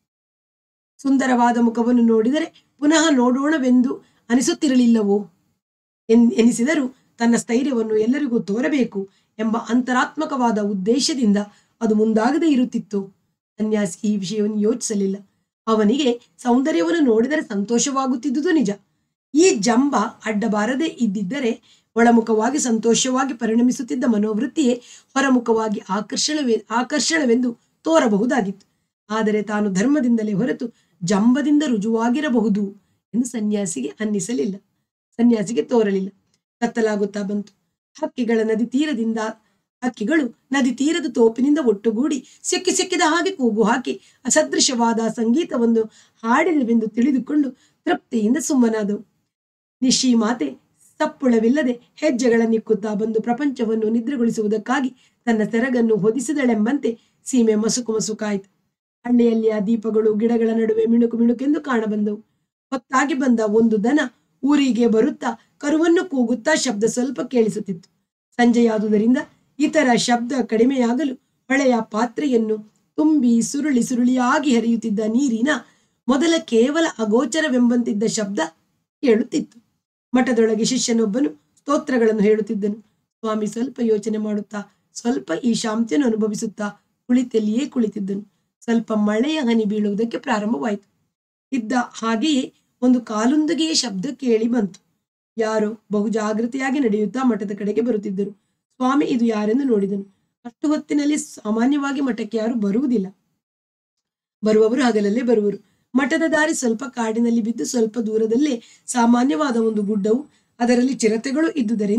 ಸುಂದರವಾದ ಮುಖವನ್ನು ನೋಡಿದರೆ ಪುನಃ ನೋಡೋಣವೆಂದು ಅನಿಸುತ್ತಿರಲಿಲ್ಲವೋ ಎನ್ ಎನಿಸಿದರೂ ತನ್ನ ಸ್ಥೈರ್ಯವನ್ನು ಎಲ್ಲರಿಗೂ ತೋರಬೇಕು ಎಂಬ ಅಂತರಾತ್ಮಕವಾದ ಉದ್ದೇಶದಿಂದ ಅದು ಮುಂದಾಗದೇ ಇರುತ್ತಿತ್ತು ಸನ್ಯಾಸಿ ಈ ವಿಷಯವನ್ನು ಯೋಚಿಸಲಿಲ್ಲ ಅವನಿಗೆ ಸೌಂದರ್ಯವನ್ನು ನೋಡಿದರೆ ಸಂತೋಷವಾಗುತ್ತಿದ್ದುದು ನಿಜ ಈ ಜಂಬ ಅಡ್ಡಬಾರದೆ ಇದ್ದಿದ್ದರೆ ಒಳಮುಖವಾಗಿ ಸಂತೋಷವಾಗಿ ಪರಿಣಮಿಸುತ್ತಿದ್ದ ಮನೋವೃತ್ತಿಯೇ ಹೊರಮುಖವಾಗಿ ಆಕರ್ಷಣವೇ ಆಕರ್ಷಣವೆಂದು ತೋರಬಹುದಾಗಿತ್ತು ಆದರೆ ತಾನು ಧರ್ಮದಿಂದಲೇ ಹೊರತು ಜಂಬದಿಂದ ರುಜುವಾಗಿರಬಹುದು ಎಂದು ಸನ್ಯಾಸಿಗೆ ಅನ್ನಿಸಲಿಲ್ಲ ಸನ್ಯಾಸಿಗೆ ತೋರಲಿಲ್ಲ ಕತ್ತಲಾಗುತ್ತಾ ಬಂತು ಹಕ್ಕಿಗಳ ನದಿ ತೀರದಿಂದ ಹಕ್ಕಿಗಳು ನದಿ ತೀರದ ತೋಪಿನಿಂದ ಒಟ್ಟುಗೂಡಿ ಸಿಕ್ಕಿ ಸಿಕ್ಕಿದ ಹಾಗೆ ಕೂಗು ಹಾಕಿ ಅಸದೃಶವಾದ ಸಂಗೀತವನ್ನು ಹಾಡಿದವೆಂದು ತಿಳಿದುಕೊಂಡು ತೃಪ್ತಿಯಿಂದ ಸುಮ್ಮನಾದವು ನಿಶಿ ಮಾತೆ ಸಪ್ಪುಳವಿಲ್ಲದೆ ಹೆಜ್ಜೆಗಳನ್ನಿಕ್ಕುತ್ತಾ ಬಂದು ಪ್ರಪಂಚವನ್ನು ನಿದ್ರೆಗೊಳಿಸುವುದಕ್ಕಾಗಿ ತನ್ನ ಸೆರಗನ್ನು ಹೊದಿಸಿದಳೆಂಬಂತೆ ಸೀಮೆ ಮಸುಕು ಮಸುಕಾಯಿತು ಹಳ್ಳಿಯಲ್ಲಿ ಆ ದೀಪಗಳು ಗಿಡಗಳ ನಡುವೆ ಮಿಣುಕು ಮಿಣುಕೆಂದು ಕಾಣಬಂದವು ಹೊತ್ತಾಗಿ ಬಂದ ಒಂದು ದನ ಊರಿಗೆ ಬರುತ್ತಾ ಕರುವನ್ನು ಕೂಗುತ್ತಾ ಶಬ್ದ ಸ್ವಲ್ಪ ಕೇಳಿಸುತ್ತಿತ್ತು ಸಂಜೆಯಾದುದರಿಂದ ಇತರ ಶಬ್ದ ಕಡಿಮೆಯಾಗಲು ಹೊಳೆಯ ಪಾತ್ರೆಯನ್ನು ತುಂಬಿ ಸುರುಳಿ ಸುರುಳಿಯಾಗಿ ಹರಿಯುತ್ತಿದ್ದ ನೀರಿನ ಮೊದಲ ಕೇವಲ ಅಗೋಚರವೆಂಬಂತಿದ್ದ ಶಬ್ದ ಕೇಳುತ್ತಿತ್ತು ಮಠದೊಳಗೆ ಶಿಷ್ಯನೊಬ್ಬನು ಸ್ತೋತ್ರಗಳನ್ನು ಹೇಳುತ್ತಿದ್ದನು ಸ್ವಾಮಿ ಸ್ವಲ್ಪ ಯೋಚನೆ ಮಾಡುತ್ತಾ ಸ್ವಲ್ಪ ಈ ಶಾಂತಿಯನ್ನು ಅನುಭವಿಸುತ್ತಾ ಕುಳಿತಲ್ಲಿಯೇ ಕುಳಿತಿದ್ದನು ಸ್ವಲ್ಪ ಮಳೆಯ ಹನಿ ಬೀಳುವುದಕ್ಕೆ ಪ್ರಾರಂಭವಾಯಿತು ಇದ್ದ ಹಾಗೆಯೇ ಒಂದು ಕಾಲುಂದಗೆಯ ಶಬ್ದ ಕೇಳಿ ಬಂತು ಯಾರೋ ಬಹು ಜಾಗೃತಿಯಾಗಿ ನಡೆಯುತ್ತಾ ಮಠದ ಕಡೆಗೆ ಬರುತ್ತಿದ್ದರು ಸ್ವಾಮಿ ಇದು ಯಾರೆಂದು ನೋಡಿದನು ಅಷ್ಟು ಹೊತ್ತಿನಲ್ಲಿ ಸಾಮಾನ್ಯವಾಗಿ ಮಠಕ್ಕೆ ಯಾರು ಬರುವುದಿಲ್ಲ ಬರುವವರು ಹಗಲಲ್ಲೇ ಬರುವರು ಮಠದ ದಾರಿ ಸ್ವಲ್ಪ ಕಾಡಿನಲ್ಲಿ ಬಿದ್ದು ಸ್ವಲ್ಪ ದೂರದಲ್ಲೇ ಸಾಮಾನ್ಯವಾದ ಒಂದು ಗುಡ್ಡವು ಅದರಲ್ಲಿ ಚಿರತೆಗಳು ಇದ್ದುದರಿಂದ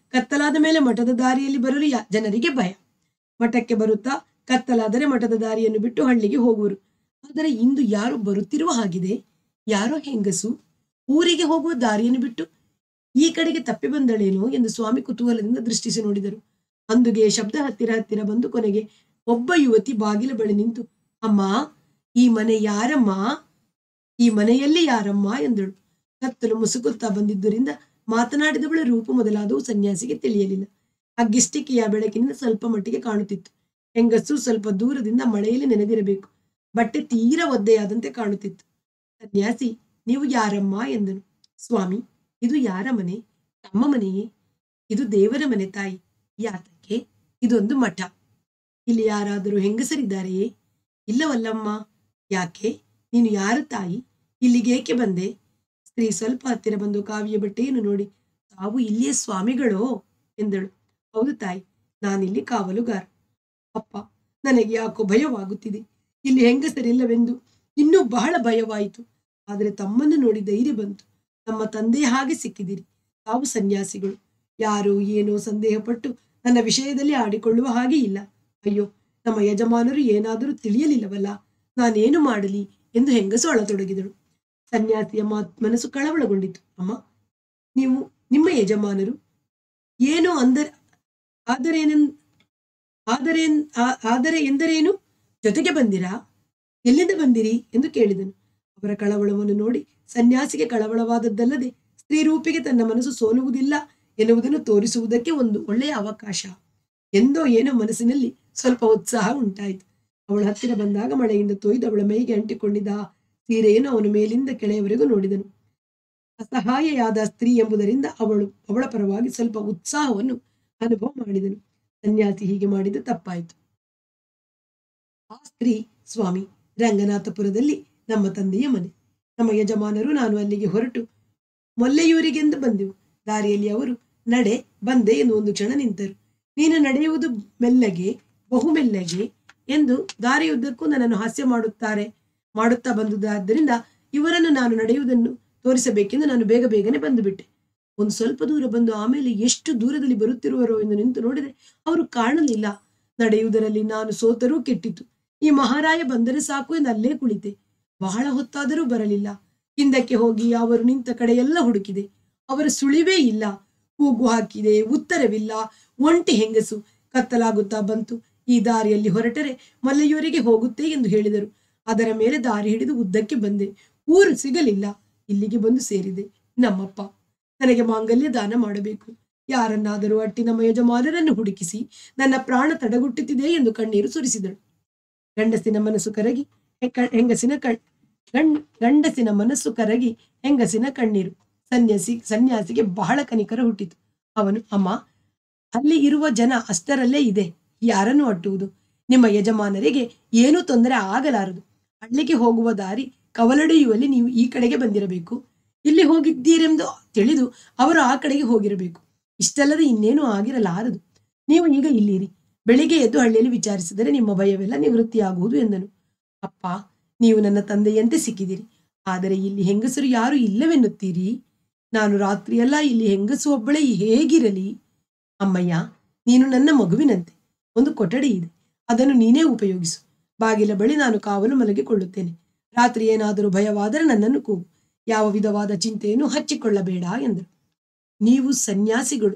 ಕತ್ತಲಾದ ಮೇಲೆ ಮಠದ ದಾರಿಯಲ್ಲಿ ಬರಲು ಯಾ- ಜನರಿಗೆ ಭಯ ಮಠಕ್ಕೆ ಬರುತ್ತಾ ಕತ್ತಲಾದರೆ ಮಠದ ದಾರಿಯನ್ನು ಬಿಟ್ಟು ಹಳ್ಳಿಗೆ ಹೋಗುವರು ಆದರೆ ಇಂದು ಯಾರು ಬರುತ್ತಿರುವ ಹಾಗಿದೆ ಯಾರೋ ಹೆಂಗಸು ಊರಿಗೆ ಹೋಗುವ ದಾರಿಯನ್ನು ಬಿಟ್ಟು ಈ ಕಡೆಗೆ ತಪ್ಪಿ ಬಂದಳೇನೋ ಎಂದು ಸ್ವಾಮಿ ಕುತೂಹಲದಿಂದ ದೃಷ್ಟಿಸಿ ನೋಡಿದರು ಅಂದುಗೆ ಶಬ್ದ ಹತ್ತಿರ ಹತ್ತಿರ ಬಂದು ಕೊನೆಗೆ ಒಬ್ಬ ಯುವತಿ ಬಾಗಿಲ ಬಳಿ ನಿಂತು ಅಮ್ಮ ಈ ಮನೆ ಯಾರಮ್ಮ ಈ ಮನೆಯಲ್ಲಿ ಯಾರಮ್ಮ ಎಂದಳು ಕತ್ತಲು ಮುಸುಕುತ್ತಾ ಬಂದಿದ್ದರಿಂದ ಮಾತನಾಡಿದವಳ ರೂಪು ಮೊದಲಾದವು ಸನ್ಯಾಸಿಗೆ ತಿಳಿಯಲಿಲ್ಲ ಅಗ್ಗಿಷ್ಟಿಕೆಯ ಬೆಳಕಿನಿಂದ ಸ್ವಲ್ಪ ಮಟ್ಟಿಗೆ ಕಾಣುತ್ತಿತ್ತು ಹೆಂಗಸು ಸ್ವಲ್ಪ ದೂರದಿಂದ ಮಳೆಯಲ್ಲಿ ನೆನೆದಿರಬೇಕು ಬಟ್ಟೆ ತೀರ ಒದ್ದೆಯಾದಂತೆ ಕಾಣುತ್ತಿತ್ತು ಸನ್ಯಾಸಿ ನೀವು ಯಾರಮ್ಮ ಎಂದನು ಸ್ವಾಮಿ ಇದು ಯಾರ ಮನೆ ತಮ್ಮ ಮನೆಯೇ ಇದು ದೇವರ ಮನೆ ತಾಯಿ ಯಾತಕ್ಕೆ ಇದೊಂದು ಮಠ ಇಲ್ಲಿ ಯಾರಾದರೂ ಹೆಂಗಸರಿದ್ದಾರೆಯೇ ಇಲ್ಲವಲ್ಲಮ್ಮ ಯಾಕೆ ನೀನು ಯಾರು ತಾಯಿ ಇಲ್ಲಿಗೆ ಏಕೆ ಬಂದೆ ಸ್ತ್ರೀ ಸ್ವಲ್ಪ ಹತ್ತಿರ ಬಂದು ಕಾವಿಯ ಬಟ್ಟೆಯನ್ನು ನೋಡಿ ತಾವು ಇಲ್ಲಿಯೇ ಸ್ವಾಮಿಗಳೋ ಎಂದಳು ಹೌದು ತಾಯಿ ನಾನಿಲ್ಲಿ ಕಾವಲುಗಾರ ಅಪ್ಪ ನನಗೆ ಯಾಕೋ ಭಯವಾಗುತ್ತಿದೆ ಇಲ್ಲಿ ಹೆಂಗಸರಿಲ್ಲವೆಂದು ಇನ್ನೂ ಬಹಳ ಭಯವಾಯಿತು ಆದರೆ ತಮ್ಮನ್ನು ನೋಡಿ ಧೈರ್ಯ ಬಂತು ನಮ್ಮ ತಂದೆ ಹಾಗೆ ಸಿಕ್ಕಿದಿರಿ ತಾವು ಸನ್ಯಾಸಿಗಳು ಯಾರು ಏನೋ ಸಂದೇಹಪಟ್ಟು ನನ್ನ ವಿಷಯದಲ್ಲಿ ಆಡಿಕೊಳ್ಳುವ ಹಾಗೆ ಇಲ್ಲ ಅಯ್ಯೋ ನಮ್ಮ ಯಜಮಾನರು ಏನಾದರೂ ತಿಳಿಯಲಿಲ್ಲವಲ್ಲ ನಾನೇನು ಮಾಡಲಿ ಎಂದು ಹೆಂಗಸು ಅಳತೊಡಗಿದಳು ಸನ್ಯಾಸಿಯ ಮಾತ್ ಮನಸ್ಸು ಕಳವಳಗೊಂಡಿತು ಅಮ್ಮ ನೀವು ನಿಮ್ಮ ಯಜಮಾನರು ಏನೋ ಅಂದರೆ ಆದರೇನೆನ್ ಆದರೆ ಆದರೆ ಎಂದರೇನು ಜೊತೆಗೆ ಬಂದಿರಾ ಎಲ್ಲಿಂದ ಬಂದಿರಿ ಎಂದು ಕೇಳಿದನು ಅವರ ಕಳವಳವನ್ನು ನೋಡಿ ಸನ್ಯಾಸಿಗೆ ಕಳವಳವಾದದ್ದಲ್ಲದೆ ಸ್ತ್ರೀ ರೂಪಿಗೆ ತನ್ನ ಮನಸ್ಸು ಸೋಲುವುದಿಲ್ಲ ಎನ್ನುವುದನ್ನು ತೋರಿಸುವುದಕ್ಕೆ ಒಂದು ಒಳ್ಳೆಯ ಅವಕಾಶ ಎಂದೋ ಏನೋ ಮನಸ್ಸಿನಲ್ಲಿ ಸ್ವಲ್ಪ ಉತ್ಸಾಹ ಉಂಟಾಯಿತು ಅವಳ ಹತ್ತಿರ ಬಂದಾಗ ಮಳೆಯಿಂದ ತೊಯ್ದು ಅವಳ ಮೈಗೆ ಅಂಟಿಕೊಂಡಿದ್ದ ಆ ಸೀರೆಯನ್ನು ಅವನು ಮೇಲಿಂದ ಕೆಳೆಯವರೆಗೂ ನೋಡಿದನು ಅಸಹಾಯಯಾದ ಸ್ತ್ರೀ ಎಂಬುದರಿಂದ ಅವಳು ಅವಳ ಪರವಾಗಿ ಸ್ವಲ್ಪ ಉತ್ಸಾಹವನ್ನು ಅನುಭವ ಮಾಡಿದನು ಸನ್ಯಾಸಿ ಹೀಗೆ ಮಾಡಿದ್ದು ತಪ್ಪಾಯಿತು ಆ ಸ್ತ್ರೀ ಸ್ವಾಮಿ ರಂಗನಾಥಪುರದಲ್ಲಿ ನಮ್ಮ ತಂದೆಯ ಮನೆ ನಮ್ಮ ಯಜಮಾನರು ನಾನು ಅಲ್ಲಿಗೆ ಹೊರಟು ಮೊಲ್ಲೆಯೂರಿಗೆಂದು ಬಂದೆವು ದಾರಿಯಲ್ಲಿ ಅವರು ನಡೆ ಬಂದೆ ಎಂದು ಒಂದು ಕ್ಷಣ ನಿಂತರು ನೀನು ನಡೆಯುವುದು ಮೆಲ್ಲಗೆ ಬಹು ಮೆಲ್ಲಗೆ ಎಂದು ದಾರಿಯುದ್ದಕ್ಕೂ ನನ್ನನ್ನು ಹಾಸ್ಯ ಮಾಡುತ್ತಾರೆ ಮಾಡುತ್ತಾ ಬಂದುದಾದ್ದರಿಂದ ಇವರನ್ನು ನಾನು ನಡೆಯುವುದನ್ನು ತೋರಿಸಬೇಕೆಂದು ನಾನು ಬೇಗ ಬೇಗನೆ ಬಂದು ಬಿಟ್ಟೆ ಒಂದು ಸ್ವಲ್ಪ ದೂರ ಬಂದು ಆಮೇಲೆ ಎಷ್ಟು ದೂರದಲ್ಲಿ ಬರುತ್ತಿರುವರೋ ಎಂದು ನಿಂತು ನೋಡಿದೆ ಅವರು ಕಾಣಲಿಲ್ಲ ನಡೆಯುವುದರಲ್ಲಿ ನಾನು ಸೋತರೂ ಕೆಟ್ಟಿತು ಈ ಮಹಾರಾಯ ಬಂದರೆ ಸಾಕು ಎಂದು ಅಲ್ಲೇ ಕುಳಿತೆ ಬಹಳ ಹೊತ್ತಾದರೂ ಬರಲಿಲ್ಲ ಹಿಂದಕ್ಕೆ ಹೋಗಿ ಅವರು ನಿಂತ ಕಡೆಯೆಲ್ಲ ಹುಡುಕಿದೆ ಅವರ ಸುಳಿವೇ ಇಲ್ಲ ಕೂಗು ಹಾಕಿದೆ ಉತ್ತರವಿಲ್ಲ ಒಂಟಿ ಹೆಂಗಸು ಕತ್ತಲಾಗುತ್ತಾ ಬಂತು ಈ ದಾರಿಯಲ್ಲಿ ಹೊರಟರೆ ಮಲ್ಲೆಯೂರಿಗೆ ಹೋಗುತ್ತೆ ಎಂದು ಹೇಳಿದರು ಅದರ ಮೇಲೆ ದಾರಿ ಹಿಡಿದು ಉದ್ದಕ್ಕೆ ಬಂದೆ ಊರು ಸಿಗಲಿಲ್ಲ ಇಲ್ಲಿಗೆ ಬಂದು ಸೇರಿದೆ ನಮ್ಮಪ್ಪ ನನಗೆ ಮಾಂಗಲ್ಯ ದಾನ ಮಾಡಬೇಕು ಯಾರನ್ನಾದರೂ ಅಟ್ಟಿ ನಮ್ಮ ಯಜಮಾನರನ್ನು ಹುಡುಕಿಸಿ ನನ್ನ ಪ್ರಾಣ ತಡಗುಟ್ಟುತ್ತಿದೆ ಎಂದು ಕಣ್ಣೀರು ಸುರಿಸಿದಳು ಗಂಡಸಿನ ಮನಸ್ಸು ಕರಗಿ ಹೆಕ್ಕ- ಹೆಂಗಸಿನ ಕಣ್ ಗಂಡ್ ಗಂಡಸಿನ ಮನಸ್ಸು ಕರಗಿ ಹೆಂಗಸಿನ ಕಣ್ಣೀರು ಸನ್ಯಾಸಿ ಸನ್ಯಾಸಿಗೆ ಬಹಳ ಕನಿಕರ ಹುಟ್ಟಿತು ಅವನು ಅಮ್ಮ ಅಲ್ಲಿ ಇರುವ ಜನ ಅಷ್ಟರಲ್ಲೇ ಇದೆ ಯಾರನ್ನು ಅಟ್ಟುವುದು ನಿಮ್ಮ ಯಜಮಾನರಿಗೆ ಏನೂ ತೊಂದರೆ ಆಗಲಾರದು ಹಳ್ಳಿಗೆ ಹೋಗುವ ದಾರಿ ಕವಲಡೆಯುವಲ್ಲಿ ನೀವು ಈ ಕಡೆಗೆ ಬಂದಿರಬೇಕು ಇಲ್ಲಿ ಹೋಗಿದ್ದೀರೆಂದು ತಿಳಿದು ಅವರು ಆ ಕಡೆಗೆ ಹೋಗಿರಬೇಕು ಇಷ್ಟಲ್ಲದೆ ಇನ್ನೇನು ಆಗಿರಲಾರದು ನೀವು ಈಗ ಇಲ್ಲಿರಿ ಬೆಳಿಗ್ಗೆ ಎದ್ದು ಹಳ್ಳಿಯಲ್ಲಿ ವಿಚಾರಿಸಿದರೆ ನಿಮ್ಮ ಭಯವೆಲ್ಲ ನಿವೃತ್ತಿಯಾಗುವುದು ಎಂದನು ಅಪ್ಪ ನೀವು ನನ್ನ ತಂದೆಯಂತೆ ಸಿಕ್ಕಿದಿರಿ ಆದರೆ ಇಲ್ಲಿ ಹೆಂಗಸರು ಯಾರು ಇಲ್ಲವೆನ್ನುತ್ತೀರಿ ನಾನು ರಾತ್ರಿಯೆಲ್ಲ ಇಲ್ಲಿ ಹೆಂಗಸು ಒಬ್ಬಳೇ ಹೇಗಿರಲಿ ಅಮ್ಮಯ್ಯ ನೀನು ನನ್ನ ಮಗುವಿನಂತೆ ಒಂದು ಕೊಠಡಿ ಇದೆ ಅದನ್ನು ನೀನೇ ಉಪಯೋಗಿಸು ಬಾಗಿಲ ಬಳಿ ನಾನು ಕಾವಲು ಮಲಗಿಕೊಳ್ಳುತ್ತೇನೆ ರಾತ್ರಿ ಏನಾದರೂ ಭಯವಾದರೆ ನನ್ನನ್ನು ಕೂಗು ಯಾವ ವಿಧವಾದ ಚಿಂತೆಯನ್ನು ಹಚ್ಚಿಕೊಳ್ಳಬೇಡ ಎಂದರು ನೀವು ಸನ್ಯಾಸಿಗಳು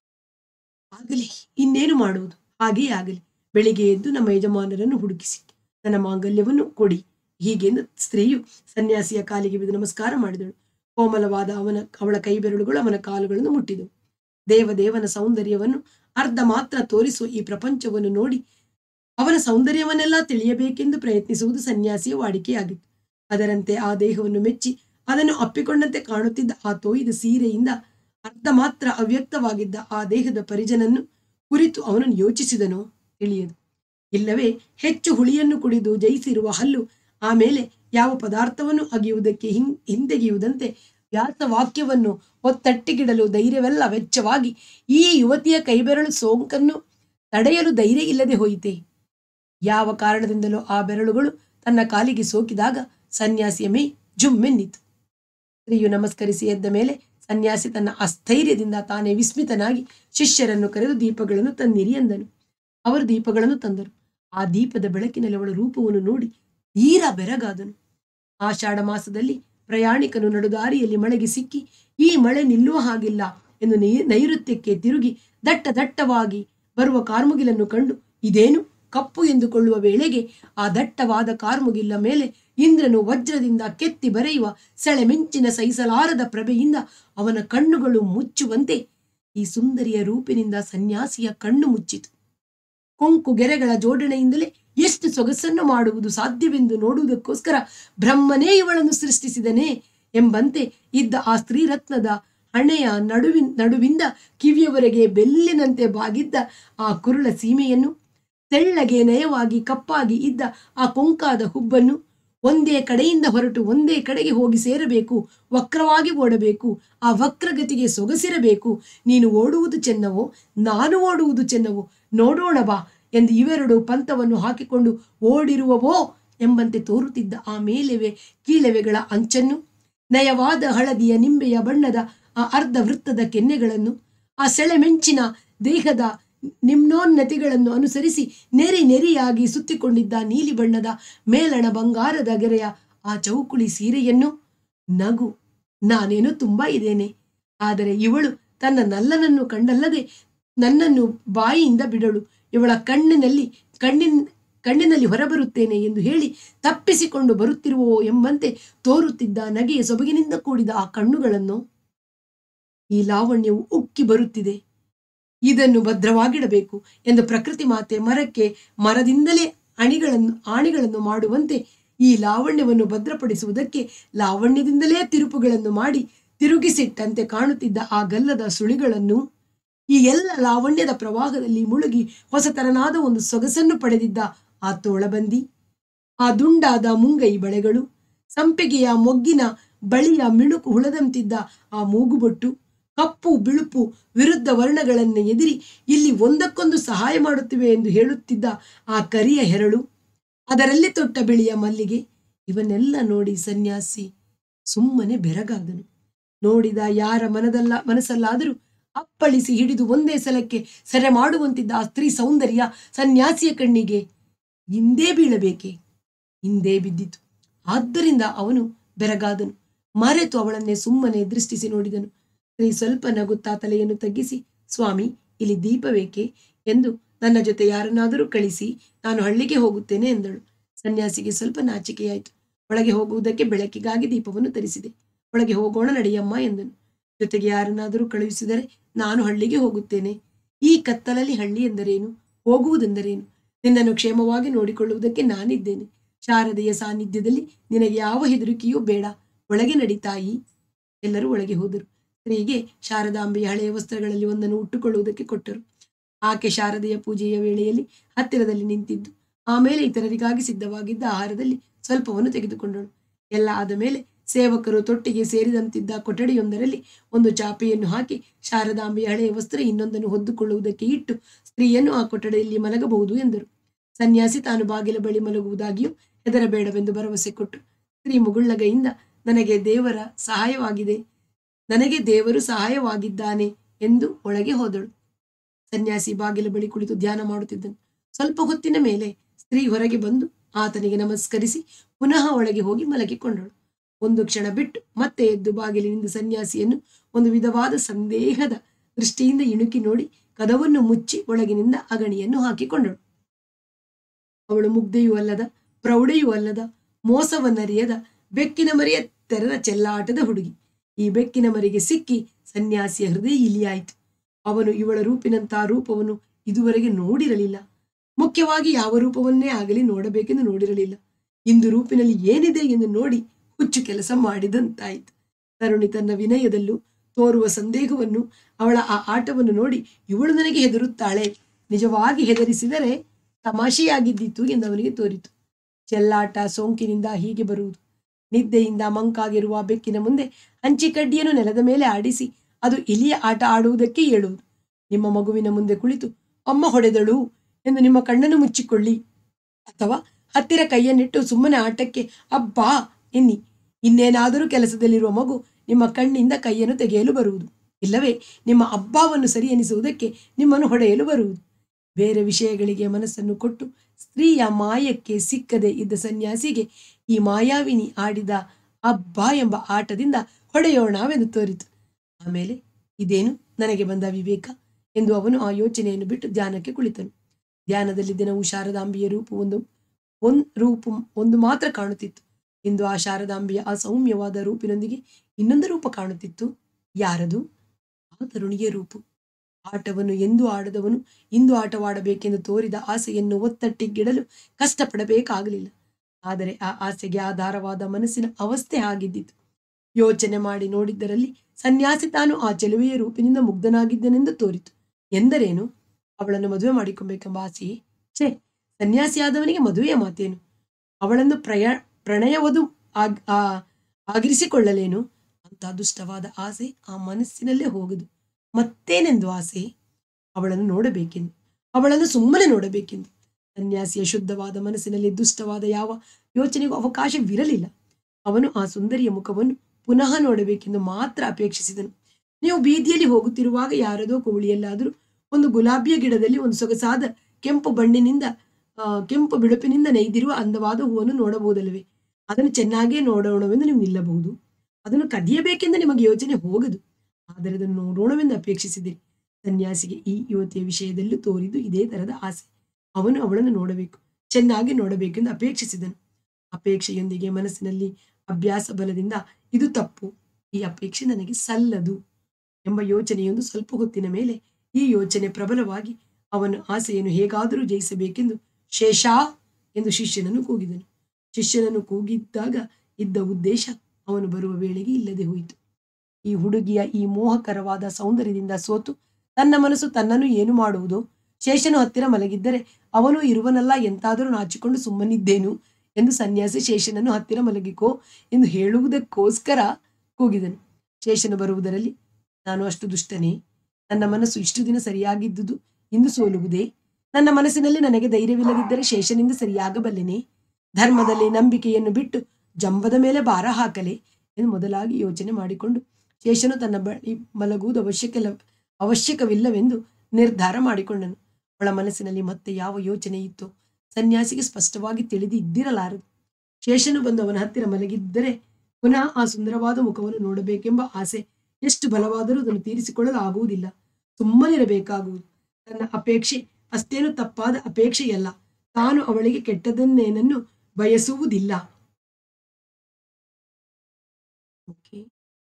ಆಗಲಿ ಇನ್ನೇನು ಮಾಡುವುದು ಹಾಗೆಯೇ ಆಗಲಿ ಬೆಳಿಗ್ಗೆ ಎದ್ದು ನಮ್ಮ ಯಜಮಾನರನ್ನು ಹುಡುಕಿಸಿ ನನ್ನ ಮಾಂಗಲ್ಯವನ್ನು ಕೊಡಿ ಹೀಗೆಂದು ಸ್ತ್ರೀಯು ಸನ್ಯಾಸಿಯ ಕಾಲಿಗೆ ಬಿದ್ದು ನಮಸ್ಕಾರ ಮಾಡಿದಳು ಕೋಮಲವಾದ ಅವನ ಅವಳ ಕೈ ಬೆರಳುಗಳು ಅವನ ಕಾಲುಗಳನ್ನು ಮುಟ್ಟಿದವು ದೇವದೇವನ ಸೌಂದರ್ಯವನ್ನು ಅರ್ಧ ಮಾತ್ರ ತೋರಿಸುವ ಈ ಪ್ರಪಂಚವನ್ನು ನೋಡಿ ಅವನ ಸೌಂದರ್ಯವನ್ನೆಲ್ಲ ತಿಳಿಯಬೇಕೆಂದು ಪ್ರಯತ್ನಿಸುವುದು ಸನ್ಯಾಸಿಯ ವಾಡಿಕೆಯಾಗಿತ್ತು ಅದರಂತೆ ಆ ದೇಹವನ್ನು ಮೆಚ್ಚಿ ಅದನ್ನು ಅಪ್ಪಿಕೊಂಡಂತೆ ಕಾಣುತ್ತಿದ್ದ ಆ ತೋಯಿದ ಸೀರೆಯಿಂದ ಅರ್ಧ ಮಾತ್ರ ಅವ್ಯಕ್ತವಾಗಿದ್ದ ಆ ದೇಹದ ಪರಿಜನನ್ನು ಕುರಿತು ಅವನನ್ನು ಯೋಚಿಸಿದನೋ ತಿಳಿಯದು ಇಲ್ಲವೇ ಹೆಚ್ಚು ಹುಳಿಯನ್ನು ಕುಡಿದು ಜಯಿಸಿರುವ ಹಲ್ಲು ಆಮೇಲೆ ಯಾವ ಪದಾರ್ಥವನ್ನು ಅಗಿಯುವುದಕ್ಕೆ ಹಿಂ ಹಿಂದೆಗೆಯುವುದಂತೆ ವ್ಯಾಸ ವಾಕ್ಯವನ್ನು ಒತ್ತಟ್ಟಿಗಿಡಲು ಧೈರ್ಯವೆಲ್ಲ ವೆಚ್ಚವಾಗಿ ಈ ಯುವತಿಯ ಕೈಬೆರಳು ಸೋಂಕನ್ನು ತಡೆಯಲು ಧೈರ್ಯ ಇಲ್ಲದೆ ಹೋಯಿತೆ ಯಾವ ಕಾರಣದಿಂದಲೋ ಆ ಬೆರಳುಗಳು ತನ್ನ ಕಾಲಿಗೆ ಸೋಕಿದಾಗ ಸನ್ಯಾಸಿಯ ಮೈ ಜುಮ್ಮೆನ್ನಿತು ಸ್ತ್ರೀಯು ನಮಸ್ಕರಿಸಿ ಎದ್ದ ಮೇಲೆ ಸನ್ಯಾಸಿ ತನ್ನ ಅಸ್ಥೈರ್ಯದಿಂದ ತಾನೇ ವಿಸ್ಮಿತನಾಗಿ ಶಿಷ್ಯರನ್ನು ಕರೆದು ದೀಪಗಳನ್ನು ತನ್ನಿರಿ ಎಂದನು ಅವರು ದೀಪಗಳನ್ನು ತಂದರು ಆ ದೀಪದ ಬೆಳಕಿನಲ್ಲಿ ಅವಳ ರೂಪವನ್ನು ನೋಡಿ ತೀರಾ ಬೆರಗಾದನು ಆಷಾಢ ಮಾಸದಲ್ಲಿ ಪ್ರಯಾಣಿಕನು ನಡುದಾರಿಯಲ್ಲಿ ಮಳೆಗೆ ಸಿಕ್ಕಿ ಈ ಮಳೆ ನಿಲ್ಲುವ ಹಾಗಿಲ್ಲ ಎಂದು ನೈ- ನೈಋತ್ಯಕ್ಕೆ ತಿರುಗಿ ದಟ್ಟ ದಟ್ಟವಾಗಿ ಬರುವ ಕಾರ್ಮುಗಿಲನ್ನು ಕಂಡು ಇದೇನು ಕಪ್ಪು ಎಂದುಕೊಳ್ಳುವ ವೇಳೆಗೆ ಆ ದಟ್ಟವಾದ ಕಾರ್ಮುಗಿಲ್ಲ ಮೇಲೆ ಇಂದ್ರನು ವಜ್ರದಿಂದ ಕೆತ್ತಿ ಬರೆಯುವ ಸೆಳೆಮಿಂಚಿನ ಸಹಿಸಲಾರದ ಪ್ರಭೆಯಿಂದ ಅವನ ಕಣ್ಣುಗಳು ಮುಚ್ಚುವಂತೆ ಈ ಸುಂದರಿಯ ರೂಪಿನಿಂದ ಸನ್ಯಾಸಿಯ ಕಣ್ಣು ಮುಚ್ಚಿತು ಕೊಂಕು ಗೆರೆಗಳ ಜೋಡಣೆಯಿಂದಲೇ ಎಷ್ಟು ಸೊಗಸನ್ನು ಮಾಡುವುದು ಸಾಧ್ಯವೆಂದು ನೋಡುವುದಕ್ಕೋಸ್ಕರ ಬ್ರಹ್ಮನೇ ಇವಳನ್ನು ಸೃಷ್ಟಿಸಿದನೇ ಎಂಬಂತೆ ಇದ್ದ ಆ ಸ್ತ್ರೀರತ್ನದ ಹಣೆಯ ನಡುವಿನ ನಡುವಿಂದ ಕಿವಿಯವರೆಗೆ ಬೆಲ್ಲಿನಂತೆ ಬಾಗಿದ್ದ ಆ ಕುರುಳ ಸೀಮೆಯನ್ನು ತೆಳ್ಳಗೆ ನಯವಾಗಿ ಕಪ್ಪಾಗಿ ಇದ್ದ ಆ ಕೊಂಕಾದ ಹುಬ್ಬನ್ನು ಒಂದೇ ಕಡೆಯಿಂದ ಹೊರಟು ಒಂದೇ ಕಡೆಗೆ ಹೋಗಿ ಸೇರಬೇಕು ವಕ್ರವಾಗಿ ಓಡಬೇಕು ಆ ವಕ್ರಗತಿಗೆ ಸೊಗಸಿರಬೇಕು ನೀನು ಓಡುವುದು ಚೆನ್ನವೋ ನಾನು ಓಡುವುದು ಚೆನ್ನವೋ ನೋಡೋಣ ಬಾ ಎಂದು ಇವೆರಡು ಪಂಥವನ್ನು ಹಾಕಿಕೊಂಡು ಓಡಿರುವವೋ ಎಂಬಂತೆ ತೋರುತ್ತಿದ್ದ ಆ ಮೇಲೆವೆ ಕೀಳೆವೆಗಳ ಅಂಚನ್ನು ನಯವಾದ ಹಳದಿಯ ನಿಂಬೆಯ ಬಣ್ಣದ ಆ ಅರ್ಧ ವೃತ್ತದ ಕೆನ್ನೆಗಳನ್ನು ಆ ಸೆಳೆಮೆಂಚಿನ ದೇಹದ ನಿಮ್ನೋನ್ನತಿಗಳನ್ನು ಅನುಸರಿಸಿ ನೆರಿ ನೆರಿಯಾಗಿ ಸುತ್ತಿಕೊಂಡಿದ್ದ ನೀಲಿ ಬಣ್ಣದ ಮೇಲಣ ಬಂಗಾರದ ಗೆರೆಯ ಆ ಚೌಕುಳಿ ಸೀರೆಯನ್ನು ನಗು ನಾನೇನು ತುಂಬಾ ಇದ್ದೇನೆ ಆದರೆ ಇವಳು ತನ್ನ ನಲ್ಲನನ್ನು ಕಂಡಲ್ಲದೆ ನನ್ನನ್ನು ಬಾಯಿಯಿಂದ ಬಿಡಳು ಇವಳ ಕಣ್ಣಿನಲ್ಲಿ ಕಣ್ಣಿನ ಕಣ್ಣಿನಲ್ಲಿ ಹೊರಬರುತ್ತೇನೆ ಎಂದು ಹೇಳಿ ತಪ್ಪಿಸಿಕೊಂಡು ಬರುತ್ತಿರುವೋ ಎಂಬಂತೆ ತೋರುತ್ತಿದ್ದ ನಗೆಯ ಸೊಬಗಿನಿಂದ ಕೂಡಿದ ಆ ಕಣ್ಣುಗಳನ್ನು ಈ ಲಾವಣ್ಯವು ಉಕ್ಕಿ ಬರುತ್ತಿದೆ ಇದನ್ನು ಭದ್ರವಾಗಿಡಬೇಕು ಎಂದು ಪ್ರಕೃತಿ ಮಾತೆ ಮರಕ್ಕೆ ಮರದಿಂದಲೇ ಅಣಿಗಳನ್ನು ಆಣಿಗಳನ್ನು ಮಾಡುವಂತೆ ಈ ಲಾವಣ್ಯವನ್ನು ಭದ್ರಪಡಿಸುವುದಕ್ಕೆ ಲಾವಣ್ಯದಿಂದಲೇ ತಿರುಪುಗಳನ್ನು ಮಾಡಿ ತಿರುಗಿಸಿಟ್ಟಂತೆ ಕಾಣುತ್ತಿದ್ದ ಆ ಗಲ್ಲದ ಸುಳಿಗಳನ್ನು ಈ ಎಲ್ಲ ಲಾವಣ್ಯದ ಪ್ರವಾಹದಲ್ಲಿ ಮುಳುಗಿ ಹೊಸತರನಾದ ಒಂದು ಸೊಗಸನ್ನು ಪಡೆದಿದ್ದ ಆ ತೋಳಬಂದಿ ಆ ದುಂಡಾದ ಮುಂಗೈ ಬಳೆಗಳು ಸಂಪಿಗೆಯ ಮೊಗ್ಗಿನ ಬಳಿಯ ಮಿಣುಕು ಹುಳದಂತಿದ್ದ ಆ ಮೂಗುಬೊಟ್ಟು ಕಪ್ಪು ಬಿಳುಪು ವಿರುದ್ಧ ವರ್ಣಗಳನ್ನು ಎದಿರಿ ಇಲ್ಲಿ ಒಂದಕ್ಕೊಂದು ಸಹಾಯ ಮಾಡುತ್ತಿವೆ ಎಂದು ಹೇಳುತ್ತಿದ್ದ ಆ ಕರಿಯ ಹೆರಳು ಅದರಲ್ಲಿ ತೊಟ್ಟ ಬಿಳಿಯ ಮಲ್ಲಿಗೆ ಇವನ್ನೆಲ್ಲ ನೋಡಿ ಸನ್ಯಾಸಿ ಸುಮ್ಮನೆ ಬೆರಗಾದನು ನೋಡಿದ ಯಾರ ಮನದಲ್ಲ ಮನಸ್ಸಲ್ಲಾದರೂ ಅಪ್ಪಳಿಸಿ ಹಿಡಿದು ಒಂದೇ ಸಲಕ್ಕೆ ಸೆರೆ ಮಾಡುವಂತಿದ್ದ ಆ ಸ್ತ್ರೀ ಸೌಂದರ್ಯ ಸನ್ಯಾಸಿಯ ಕಣ್ಣಿಗೆ ಹಿಂದೇ ಬೀಳಬೇಕೆ ಹಿಂದೆ ಬಿದ್ದಿತು ಆದ್ದರಿಂದ ಅವನು ಬೆರಗಾದನು ಮರೆತು ಅವಳನ್ನೇ ಸುಮ್ಮನೆ ದೃಷ್ಟಿಸಿ ನೋಡಿದನು ಸ್ತ್ರೀ ಸ್ವಲ್ಪ ನಗುತ್ತಾ ತಲೆಯನ್ನು ತಗ್ಗಿಸಿ ಸ್ವಾಮಿ ಇಲ್ಲಿ ದೀಪ ಬೇಕೆ ಎಂದು ನನ್ನ ಜೊತೆ ಯಾರನ್ನಾದರೂ ಕಳಿಸಿ ನಾನು ಹಳ್ಳಿಗೆ ಹೋಗುತ್ತೇನೆ ಎಂದಳು ಸನ್ಯಾಸಿಗೆ ಸ್ವಲ್ಪ ನಾಚಿಕೆಯಾಯಿತು ಒಳಗೆ ಹೋಗುವುದಕ್ಕೆ ಬೆಳಕಿಗಾಗಿ ದೀಪವನ್ನು ತರಿಸಿದೆ ಒಳಗೆ ಹೋಗೋಣ ನಡೆಯಮ್ಮ ಎಂದನು ಜೊತೆಗೆ ಯಾರನ್ನಾದರೂ ಕಳುಹಿಸಿದರೆ ನಾನು ಹಳ್ಳಿಗೆ ಹೋಗುತ್ತೇನೆ ಈ ಕತ್ತಲಲ್ಲಿ ಹಳ್ಳಿ ಎಂದರೇನು ಹೋಗುವುದೆಂದರೇನು ನಿನ್ನನ್ನು ಕ್ಷೇಮವಾಗಿ ನೋಡಿಕೊಳ್ಳುವುದಕ್ಕೆ ನಾನಿದ್ದೇನೆ ಶಾರದೆಯ ಸಾನ್ನಿಧ್ಯದಲ್ಲಿ ನಿನಗೆ ಯಾವ ಹೆದರಿಕೆಯೂ ಬೇಡ ಒಳಗೆ ನಡಿತಾಯಿ ಎಲ್ಲರೂ ಒಳಗೆ ಹೋದರು ಸ್ತ್ರೀಗೆ ಶಾರದಾಂಬೆಯ ಹಳೆಯ ವಸ್ತ್ರಗಳಲ್ಲಿ ಒಂದನ್ನು ಉಟ್ಟುಕೊಳ್ಳುವುದಕ್ಕೆ ಕೊಟ್ಟರು ಆಕೆ ಶಾರದೆಯ ಪೂಜೆಯ ವೇಳೆಯಲ್ಲಿ ಹತ್ತಿರದಲ್ಲಿ ನಿಂತಿದ್ದು ಆಮೇಲೆ ಇತರರಿಗಾಗಿ ಸಿದ್ಧವಾಗಿದ್ದ ಆಹಾರದಲ್ಲಿ ಸ್ವಲ್ಪವನ್ನು ತೆಗೆದುಕೊಂಡಳು ಎಲ್ಲ ಆದ ಮೇಲೆ ಸೇವಕರು ತೊಟ್ಟಿಗೆ ಸೇರಿದಂತಿದ್ದ ಕೊಠಡಿಯೊಂದರಲ್ಲಿ ಒಂದು ಚಾಪೆಯನ್ನು ಹಾಕಿ ಶಾರದಾಂಬೆಯ ಹಳೆಯ ವಸ್ತ್ರ ಇನ್ನೊಂದನ್ನು ಹೊದ್ದುಕೊಳ್ಳುವುದಕ್ಕೆ ಇಟ್ಟು ಸ್ತ್ರೀಯನ್ನು ಆ ಕೊಠಡಿಯಲ್ಲಿ ಮಲಗಬಹುದು ಎಂದರು ಸನ್ಯಾಸಿ ತಾನು ಬಾಗಿಲ ಬಳಿ ಮಲಗುವುದಾಗಿಯೂ ಹೆದರಬೇಡವೆಂದು ಭರವಸೆ ಕೊಟ್ಟು ಸ್ತ್ರೀ ಮುಗುಳ್ಳಗೈಯಿಂದ ನನಗೆ ದೇವರ ಸಹಾಯವಾಗಿದೆ ನನಗೆ ದೇವರು ಸಹಾಯವಾಗಿದ್ದಾನೆ ಎಂದು ಒಳಗೆ ಹೋದಳು ಸನ್ಯಾಸಿ ಬಾಗಿಲ ಬಳಿ ಕುಳಿತು ಧ್ಯಾನ ಮಾಡುತ್ತಿದ್ದನು ಸ್ವಲ್ಪ ಹೊತ್ತಿನ ಮೇಲೆ ಸ್ತ್ರೀ ಹೊರಗೆ ಬಂದು ಆತನಿಗೆ ನಮಸ್ಕರಿಸಿ ಪುನಃ ಒಳಗೆ ಹೋಗಿ ಮಲಗಿಕೊಂಡಳು ಒಂದು ಕ್ಷಣ ಬಿಟ್ಟು ಮತ್ತೆ ಎದ್ದು ಬಾಗಿಲಿನಿಂದ ಸನ್ಯಾಸಿಯನ್ನು ಒಂದು ವಿಧವಾದ ಸಂದೇಹದ ದೃಷ್ಟಿಯಿಂದ ಇಣುಕಿ ನೋಡಿ ಕದವನ್ನು ಮುಚ್ಚಿ ಒಳಗಿನಿಂದ ಅಗಣಿಯನ್ನು ಹಾಕಿಕೊಂಡಳು ಅವಳು ಮುಗ್ಧೆಯೂ ಅಲ್ಲದ ಪ್ರೌಢೆಯೂ ಅಲ್ಲದ ಮೋಸವನ್ನರಿಯದ ಬೆಕ್ಕಿನ ಮರಿಯ ತೆರರ ಚೆಲ್ಲಾಟದ ಹುಡುಗಿ ಈ ಬೆಕ್ಕಿನ ಮರಿಗೆ ಸಿಕ್ಕಿ ಸನ್ಯಾಸಿಯ ಹೃದಯ ಇಲಿಯಾಯಿತು ಅವನು ಇವಳ ರೂಪಿನಂತಹ ರೂಪವನ್ನು ಇದುವರೆಗೆ ನೋಡಿರಲಿಲ್ಲ ಮುಖ್ಯವಾಗಿ ಯಾವ ರೂಪವನ್ನೇ ಆಗಲಿ ನೋಡಬೇಕೆಂದು ನೋಡಿರಲಿಲ್ಲ ಇಂದು ರೂಪಿನಲ್ಲಿ ಏನಿದೆ ಎಂದು ನೋಡಿ ಹುಚ್ಚು ಕೆಲಸ ಮಾಡಿದಂತಾಯಿತು ತರುಣಿ ತನ್ನ ವಿನಯದಲ್ಲೂ ತೋರುವ ಸಂದೇಹವನ್ನು ಅವಳ ಆ ಆಟವನ್ನು ನೋಡಿ ಇವಳು ನನಗೆ ಹೆದರುತ್ತಾಳೆ ನಿಜವಾಗಿ ಹೆದರಿಸಿದರೆ ತಮಾಷೆಯಾಗಿದ್ದಿತು ಎಂದು ಅವನಿಗೆ ತೋರಿತು ಚೆಲ್ಲಾಟ ಸೋಂಕಿನಿಂದ ಹೀಗೆ ಬರುವುದು ನಿದ್ದೆಯಿಂದ ಮಂಕಾಗಿರುವ ಬೆಕ್ಕಿನ ಮುಂದೆ ಹಂಚಿಕಡ್ಡಿಯನ್ನು ನೆಲದ ಮೇಲೆ ಆಡಿಸಿ ಅದು ಇಲಿಯ ಆಟ ಆಡುವುದಕ್ಕೆ ಏಳುವುದು ನಿಮ್ಮ ಮಗುವಿನ ಮುಂದೆ ಕುಳಿತು ಅಮ್ಮ ಹೊಡೆದಳು ಎಂದು ನಿಮ್ಮ ಕಣ್ಣನ್ನು ಮುಚ್ಚಿಕೊಳ್ಳಿ ಅಥವಾ ಹತ್ತಿರ ಕೈಯನ್ನಿಟ್ಟು ಸುಮ್ಮನೆ ಆಟಕ್ಕೆ ಅಬ್ಬಾ ಎನ್ನಿ ಇನ್ನೇನಾದರೂ ಕೆಲಸದಲ್ಲಿರುವ ಮಗು ನಿಮ್ಮ ಕಣ್ಣಿಂದ ಕೈಯನ್ನು ತೆಗೆಯಲು ಬರುವುದು ಇಲ್ಲವೇ ನಿಮ್ಮ ಹಬ್ಬವನ್ನು ಸರಿ ಎನಿಸುವುದಕ್ಕೆ ನಿಮ್ಮನ್ನು ಹೊಡೆಯಲು ಬರುವುದು ಬೇರೆ ವಿಷಯಗಳಿಗೆ ಮನಸ್ಸನ್ನು ಕೊಟ್ಟು ಸ್ತ್ರೀಯ ಮಾಯಕ್ಕೆ ಸಿಕ್ಕದೆ ಇದ್ದ ಸನ್ಯಾಸಿಗೆ ಈ ಮಾಯಾವಿನಿ ಆಡಿದ ಹಬ್ಬ ಎಂಬ ಆಟದಿಂದ ಹೊಡೆಯೋಣವೆಂದು ತೋರಿತು ಆಮೇಲೆ ಇದೇನು ನನಗೆ ಬಂದ ವಿವೇಕ ಎಂದು ಅವನು ಆ ಯೋಚನೆಯನ್ನು ಬಿಟ್ಟು ಧ್ಯಾನಕ್ಕೆ ಕುಳಿತನು ಧ್ಯಾನದಲ್ಲಿ ದಿನವೂ ಶಾರದಾಂಬಿಯ ರೂಪ ಒಂದು ಒಂದ್ ರೂಪ ಒಂದು ಮಾತ್ರ ಕಾಣುತ್ತಿತ್ತು ಇಂದು ಆ ಶಾರದಾಂಬಿಯ ಆ ಸೌಮ್ಯವಾದ ರೂಪಿನೊಂದಿಗೆ ಇನ್ನೊಂದು ರೂಪ ಕಾಣುತ್ತಿತ್ತು ಯಾರದು ಆ ತರುಣಿಯ ರೂಪು ಆಟವನ್ನು ಎಂದು ಆಡದವನು ಇಂದು ಆಟವಾಡಬೇಕೆಂದು ತೋರಿದ ಆಸೆಯನ್ನು ಒತ್ತಟ್ಟಿಗಿಡಲು ಕಷ್ಟಪಡಬೇಕಾಗಲಿಲ್ಲ ಆದರೆ ಆ ಆಸೆಗೆ ಆಧಾರವಾದ ಮನಸ್ಸಿನ ಅವಸ್ಥೆ ಆಗಿದ್ದಿತು ಯೋಚನೆ ಮಾಡಿ ನೋಡಿದ್ದರಲ್ಲಿ ಸನ್ಯಾಸಿ ತಾನು ಆ ಚೆಲುವೆಯ ರೂಪಿನಿಂದ ಮುಗ್ಧನಾಗಿದ್ದನೆಂದು ತೋರಿತು ಎಂದರೇನು ಅವಳನ್ನು ಮದುವೆ ಮಾಡಿಕೊಬೇಕೆಂಬ ಆಸೆಯೇ ಛೇ ಸನ್ಯಾಸಿಯಾದವನಿಗೆ ಮದುವೆಯ ಮಾತೇನು ಅವಳನ್ನು ಪ್ರಯ ಪ್ರಣಯವದು ಆಗ್ ಆ ಆಗಿರಿಸಿಕೊಳ್ಳಲೇನು ಅಂತ ದುಷ್ಟವಾದ ಆಸೆ ಆ ಮನಸ್ಸಿನಲ್ಲೇ ಹೋಗುದು ಮತ್ತೇನೆಂದು ಆಸೆ ಅವಳನ್ನು ನೋಡಬೇಕೆಂದು ಅವಳನ್ನು ಸುಮ್ಮನೆ ನೋಡಬೇಕೆಂದು ಸನ್ಯಾಸಿಯ ಶುದ್ಧವಾದ ಮನಸ್ಸಿನಲ್ಲಿ ದುಷ್ಟವಾದ ಯಾವ ಯೋಚನೆಗೂ ಅವಕಾಶವಿರಲಿಲ್ಲ ಅವನು ಆ ಸುಂದರಿಯ ಮುಖವನ್ನು ಪುನಃ ನೋಡಬೇಕೆಂದು ಮಾತ್ರ ಅಪೇಕ್ಷಿಸಿದನು ನೀವು ಬೀದಿಯಲ್ಲಿ ಹೋಗುತ್ತಿರುವಾಗ ಯಾರದೋ ಕೋಳಿಯಲ್ಲಾದರೂ ಒಂದು ಗುಲಾಬಿಯ ಗಿಡದಲ್ಲಿ ಒಂದು ಸೊಗಸಾದ ಕೆಂಪು ಬಣ್ಣಿನಿಂದ ಆ, ಕೆಂಪು ಬಿಳುಪಿನಿಂದ ನೇಯ್ದಿರುವ ಅಂದವಾದ ಹೂವನ್ನು ನೋಡಬಹುದಲ್ಲವೇ ಅದನ್ನು ಚೆನ್ನಾಗೇ ನೋಡೋಣವೆಂದು ನೀವು ನಿಲ್ಲಬಹುದು ಅದನ್ನು ಕದಿಯಬೇಕೆಂದು ನಿಮಗೆ ಯೋಚನೆ ಹೋಗದು ಆದರೆ ಅದನ್ನು ನೋಡೋಣವೆಂದು ಅಪೇಕ್ಷಿಸಿದಿರಿ ಸನ್ಯಾಸಿಗೆ ಈ ಯುವತಿಯ ವಿಷಯದಲ್ಲೂ ತೋರಿದ್ದು ಇದೇ ತರದ ಆಸೆ ಅವನು ಅವಳನ್ನು ನೋಡಬೇಕು ಚೆನ್ನಾಗಿ ನೋಡಬೇಕೆಂದು ಅಪೇಕ್ಷಿಸಿದನು ಅಪೇಕ್ಷೆಯೊಂದಿಗೆ ಮನಸ್ಸಿನಲ್ಲಿ ಅಭ್ಯಾಸ ಬಲದಿಂದ ಇದು ತಪ್ಪು ಈ ಅಪೇಕ್ಷೆ ನನಗೆ ಸಲ್ಲದು ಎಂಬ ಯೋಚನೆಯೊಂದು ಸ್ವಲ್ಪ ಹೊತ್ತಿನ ಮೇಲೆ ಈ ಯೋಚನೆ ಪ್ರಬಲವಾಗಿ ಅವನ ಆಸೆಯನ್ನು ಹೇಗಾದರೂ ಜಯಿಸಬೇಕೆಂದು ಶೇಷಾ ಎಂದು ಶಿಷ್ಯನನ್ನು ಕೂಗಿದನು ಶಿಷ್ಯನನ್ನು ಕೂಗಿದ್ದಾಗ ಇದ್ದ ಉದ್ದೇಶ ಅವನು ಬರುವ ವೇಳೆಗೆ ಇಲ್ಲದೆ ಹೋಯಿತು ಈ ಹುಡುಗಿಯ ಈ ಮೋಹಕರವಾದ ಸೌಂದರ್ಯದಿಂದ ಸೋತು ತನ್ನ ಮನಸ್ಸು ತನ್ನನ್ನು ಏನು ಮಾಡುವುದು ಶೇಷನು ಹತ್ತಿರ ಮಲಗಿದ್ದರೆ ಅವನು ಇರುವನಲ್ಲ ಎಂತಾದರೂ ನಾಚಿಕೊಂಡು ಸುಮ್ಮನಿದ್ದೇನು ಎಂದು ಸನ್ಯಾಸಿ ಶೇಷನನ್ನು ಹತ್ತಿರ ಮಲಗಿಕೋ ಎಂದು ಹೇಳುವುದಕ್ಕೋಸ್ಕರ ಕೂಗಿದನು ಶೇಷನು ಬರುವುದರಲ್ಲಿ ನಾನು ಅಷ್ಟು ದುಷ್ಟನೇ ನನ್ನ ಮನಸ್ಸು ಇಷ್ಟು ದಿನ ಸರಿಯಾಗಿದ್ದುದು ಇಂದು ಸೋಲುವುದೇ ನನ್ನ ಮನಸ್ಸಿನಲ್ಲಿ ನನಗೆ ಧೈರ್ಯವಿಲ್ಲದಿದ್ದರೆ ಶೇಷನಿಂದ ಸರಿಯಾಗಬಲ್ಲೆನೆ ಧರ್ಮದಲ್ಲಿ ನಂಬಿಕೆಯನ್ನು ಬಿಟ್ಟು ಜಂಬದ ಮೇಲೆ ಭಾರ ಹಾಕಲೆ ಎಂದು ಮೊದಲಾಗಿ ಯೋಚನೆ ಮಾಡಿಕೊಂಡು ಶೇಷನು ತನ್ನ ಬಳಿ ಮಲಗುವುದು ಅವಶ್ಯಕ ಅವಶ್ಯಕವಿಲ್ಲವೆಂದು ನಿರ್ಧಾರ ಮಾಡಿಕೊಂಡನು ಅವಳ ಮನಸ್ಸಿನಲ್ಲಿ ಮತ್ತೆ ಯಾವ ಯೋಚನೆ ಇತ್ತೋ ಸನ್ಯಾಸಿಗೆ ಸ್ಪಷ್ಟವಾಗಿ ತಿಳಿದು ಇದ್ದಿರಲಾರದು ಶೇಷನು ಬಂದು ಅವನ ಹತ್ತಿರ ಮಲಗಿದ್ದರೆ ಪುನಃ ಆ ಸುಂದರವಾದ ಮುಖವನ್ನು ನೋಡಬೇಕೆಂಬ ಆಸೆ ಎಷ್ಟು ಬಲವಾದರೂ ಅದನ್ನು ತೀರಿಸಿಕೊಳ್ಳಲು ಆಗುವುದಿಲ್ಲ ಸುಮ್ಮನಿರಬೇಕಾಗುವುದು ತನ್ನ ಅಪೇಕ್ಷೆ ಅಷ್ಟೇನು ತಪ್ಪಾದ ಅಪೇಕ್ಷೆಯಲ್ಲ ತಾನು ಅವಳಿಗೆ ಕೆಟ್ಟದನ್ನೇನನ್ನು ಬಯಸುವುದಿಲ್ಲ ಓಕೆ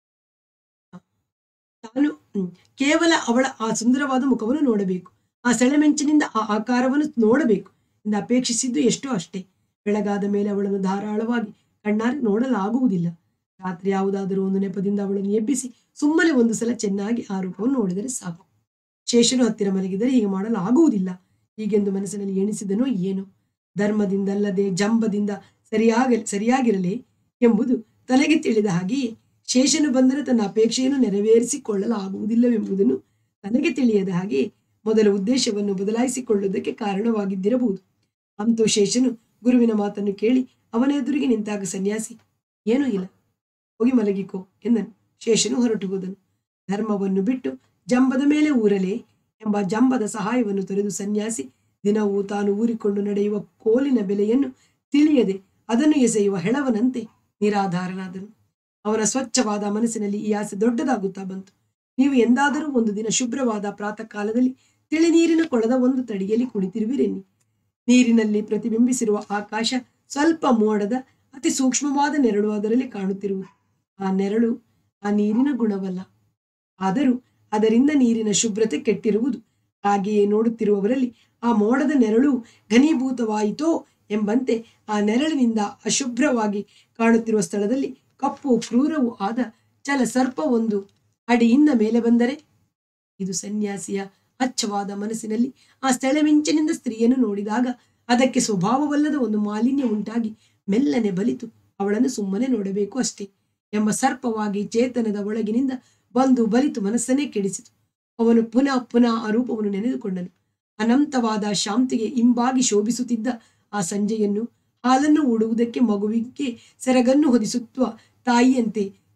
ತಾನು ಹ್ಮ್, ಕೇವಲ ಅವಳ ಆ ಸುಂದರವಾದ ಮುಖವನ್ನು ನೋಡಬೇಕು ಆ ಸೆಳೆಮೆಂಚಿನಿಂದ ಆ ಆಕಾರವನ್ನು ನೋಡಬೇಕು ಎಂದು ಅಪೇಕ್ಷಿಸಿದ್ದು ಎಷ್ಟೋ ಅಷ್ಟೇ ಬೆಳಗಾದ ಮೇಲೆ ಅವಳನ್ನು ಧಾರಾಳವಾಗಿ ಕಣ್ಣಾರೆ ನೋಡಲಾಗುವುದಿಲ್ಲ ರಾತ್ರಿ ಯಾವುದಾದರೂ ಒಂದು ನೆಪದಿಂದ ಅವಳನ್ನು ಎಬ್ಬಿಸಿ ಸುಮ್ಮನೆ ಒಂದು ಸಲ ಚೆನ್ನಾಗಿ ಆ ರೂಪವನ್ನು ನೋಡಿದರೆ ಸಾಕು ಶೇಷನು ಹತ್ತಿರ ಮಲಗಿದರೆ ಹೀಗೆ ಮಾಡಲು ಆಗುವುದಿಲ್ಲ ಹೀಗೆಂದು ಮನಸ್ಸಿನಲ್ಲಿ ಎಣಿಸಿದನೋ ಏನೋ ಧರ್ಮದಿಂದಲ್ಲದೆ ಜಂಬದಿಂದ ಸರಿಯಾಗ ಸರಿಯಾಗಿರಲಿ ಎಂಬುದು ತನಗೆ ತಿಳಿದ ಹಾಗೆಯೇ ಶೇಷನು ಬಂದರೆ ತನ್ನ ಅಪೇಕ್ಷೆಯನ್ನು ನೆರವೇರಿಸಿಕೊಳ್ಳಲಾಗುವುದಿಲ್ಲವೆಂಬುದನ್ನು ತನಗೆ ತಿಳಿಯದ ಹಾಗೆ ಮೊದಲ ಉದ್ದೇಶವನ್ನು ಬದಲಾಯಿಸಿಕೊಳ್ಳುವುದಕ್ಕೆ ಕಾರಣವಾಗಿದ್ದಿರಬಹುದು ಅಂತೂ ಶೇಷನು ಗುರುವಿನ ಮಾತನ್ನು ಕೇಳಿ ಅವನ ಎದುರಿಗೆ ನಿಂತಾಗ ಸನ್ಯಾಸಿ ಏನೂ ಇಲ್ಲ ಹೋಗಿ ಮಲಗಿಕೋ ಎಂದನು ಶೇಷನು ಹೊರಟು ಹೋದನು ಧರ್ಮವನ್ನು ಬಿಟ್ಟು ಜಂಬದ ಮೇಲೆ ಊರಲೇ ಎಂಬ ಜಂಬದ ಸಹಾಯವನ್ನು ತೊರೆದು ಸನ್ಯಾಸಿ ದಿನವೂ ತಾನು ಊರಿಕೊಂಡು ನಡೆಯುವ ಕೋಲಿನ ಬೆಲೆಯನ್ನು ತಿಳಿಯದೆ ಅದನ್ನು ಎಸೆಯುವ ಹೆಳವನಂತೆ ನಿರಾಧಾರನಾದನು ಅವನ ಸ್ವಚ್ಛವಾದ ಮನಸ್ಸಿನಲ್ಲಿ ಈ ಆಸೆ ದೊಡ್ಡದಾಗುತ್ತಾ ಬಂತು ನೀವು ಎಂದಾದರೂ ಒಂದು ದಿನ ಶುಭ್ರವಾದ ಪ್ರಾತಃ ಕಾಲದಲ್ಲಿ ತಿಳಿ ನೀರಿನ ಕೊಳದ ಒಂದು ತಡಿಯಲ್ಲಿ ಕುಳಿತಿರುವಿರೆನ್ನಿ ನೀರಿನಲ್ಲಿ ಪ್ರತಿಬಿಂಬಿಸಿರುವ ಆಕಾಶ ಸ್ವಲ್ಪ ಮೋಡದ ಅತಿ ಸೂಕ್ಷ್ಮವಾದ ನೆರಳು ಅದರಲ್ಲಿ ಕಾಣುತ್ತಿರುವುದು ಆ ನೆರಳು ಆ ನೀರಿನ ಗುಣವಲ್ಲ ಆದರೂ ಅದರಿಂದ ನೀರಿನ ಶುಭ್ರತೆ ಕೆಟ್ಟಿರುವುದು ಹಾಗೆಯೇ ನೋಡುತ್ತಿರುವವರಲ್ಲಿ ಆ ಮೋಡದ ನೆರಳು ಘನೀಭೂತವಾಯಿತೋ ಎಂಬಂತೆ ಆ ನೆರಳಿನಿಂದ ಅಶುಭ್ರವಾಗಿ ಕಾಣುತ್ತಿರುವ ಸ್ಥಳದಲ್ಲಿ ಕಪ್ಪು ಕ್ರೂರವೂ ಆದ ಚಲ ಸರ್ಪ ಒಂದು ಅಡಿಯಿಂದ ಮೇಲೆ ಬಂದರೆ ಇದು ಸನ್ಯಾಸಿಯ ಅಚ್ಚವಾದ ಮನಸ್ಸಿನಲ್ಲಿ ಆ ಸ್ಥಳಮಿಂಚಿನಿಂದ ಸ್ತ್ರೀಯನ್ನು ನೋಡಿದಾಗ ಅದಕ್ಕೆ ಸ್ವಭಾವವಲ್ಲದ ಒಂದು ಮಾಲಿನ್ಯ ಉಂಟಾಗಿ ಮೆಲ್ಲನೆ ಬಲಿತು ಅವಳನ್ನು ಸುಮ್ಮನೆ ನೋಡಬೇಕು ಅಷ್ಟೇ ಎಂಬ ಸರ್ಪವಾಗಿ ಚೇತನದ ಒಳಗಿನಿಂದ ಬಂದು ಬಲಿತು ಮನಸ್ಸನ್ನೇ ಕೆಡಿಸಿತು ಅವನು ಪುನಃ ಪುನಃ ಆ ರೂಪವನ್ನು ನೆನೆದುಕೊಂಡನು ಅನಂತವಾದ ಶಾಂತಿಗೆ ಇಂಬಾಗಿ ಶೋಭಿಸುತ್ತಿದ್ದ ಆ ಸಂಜೆಯನ್ನು ಹಾಲನ್ನು ಉಡುವುದಕ್ಕೆ ಮಗುವಿಗೆ ಸೆರಗನ್ನು ಹೊದಿಸುತ್ತ ತಾಯಿಯಂತೆ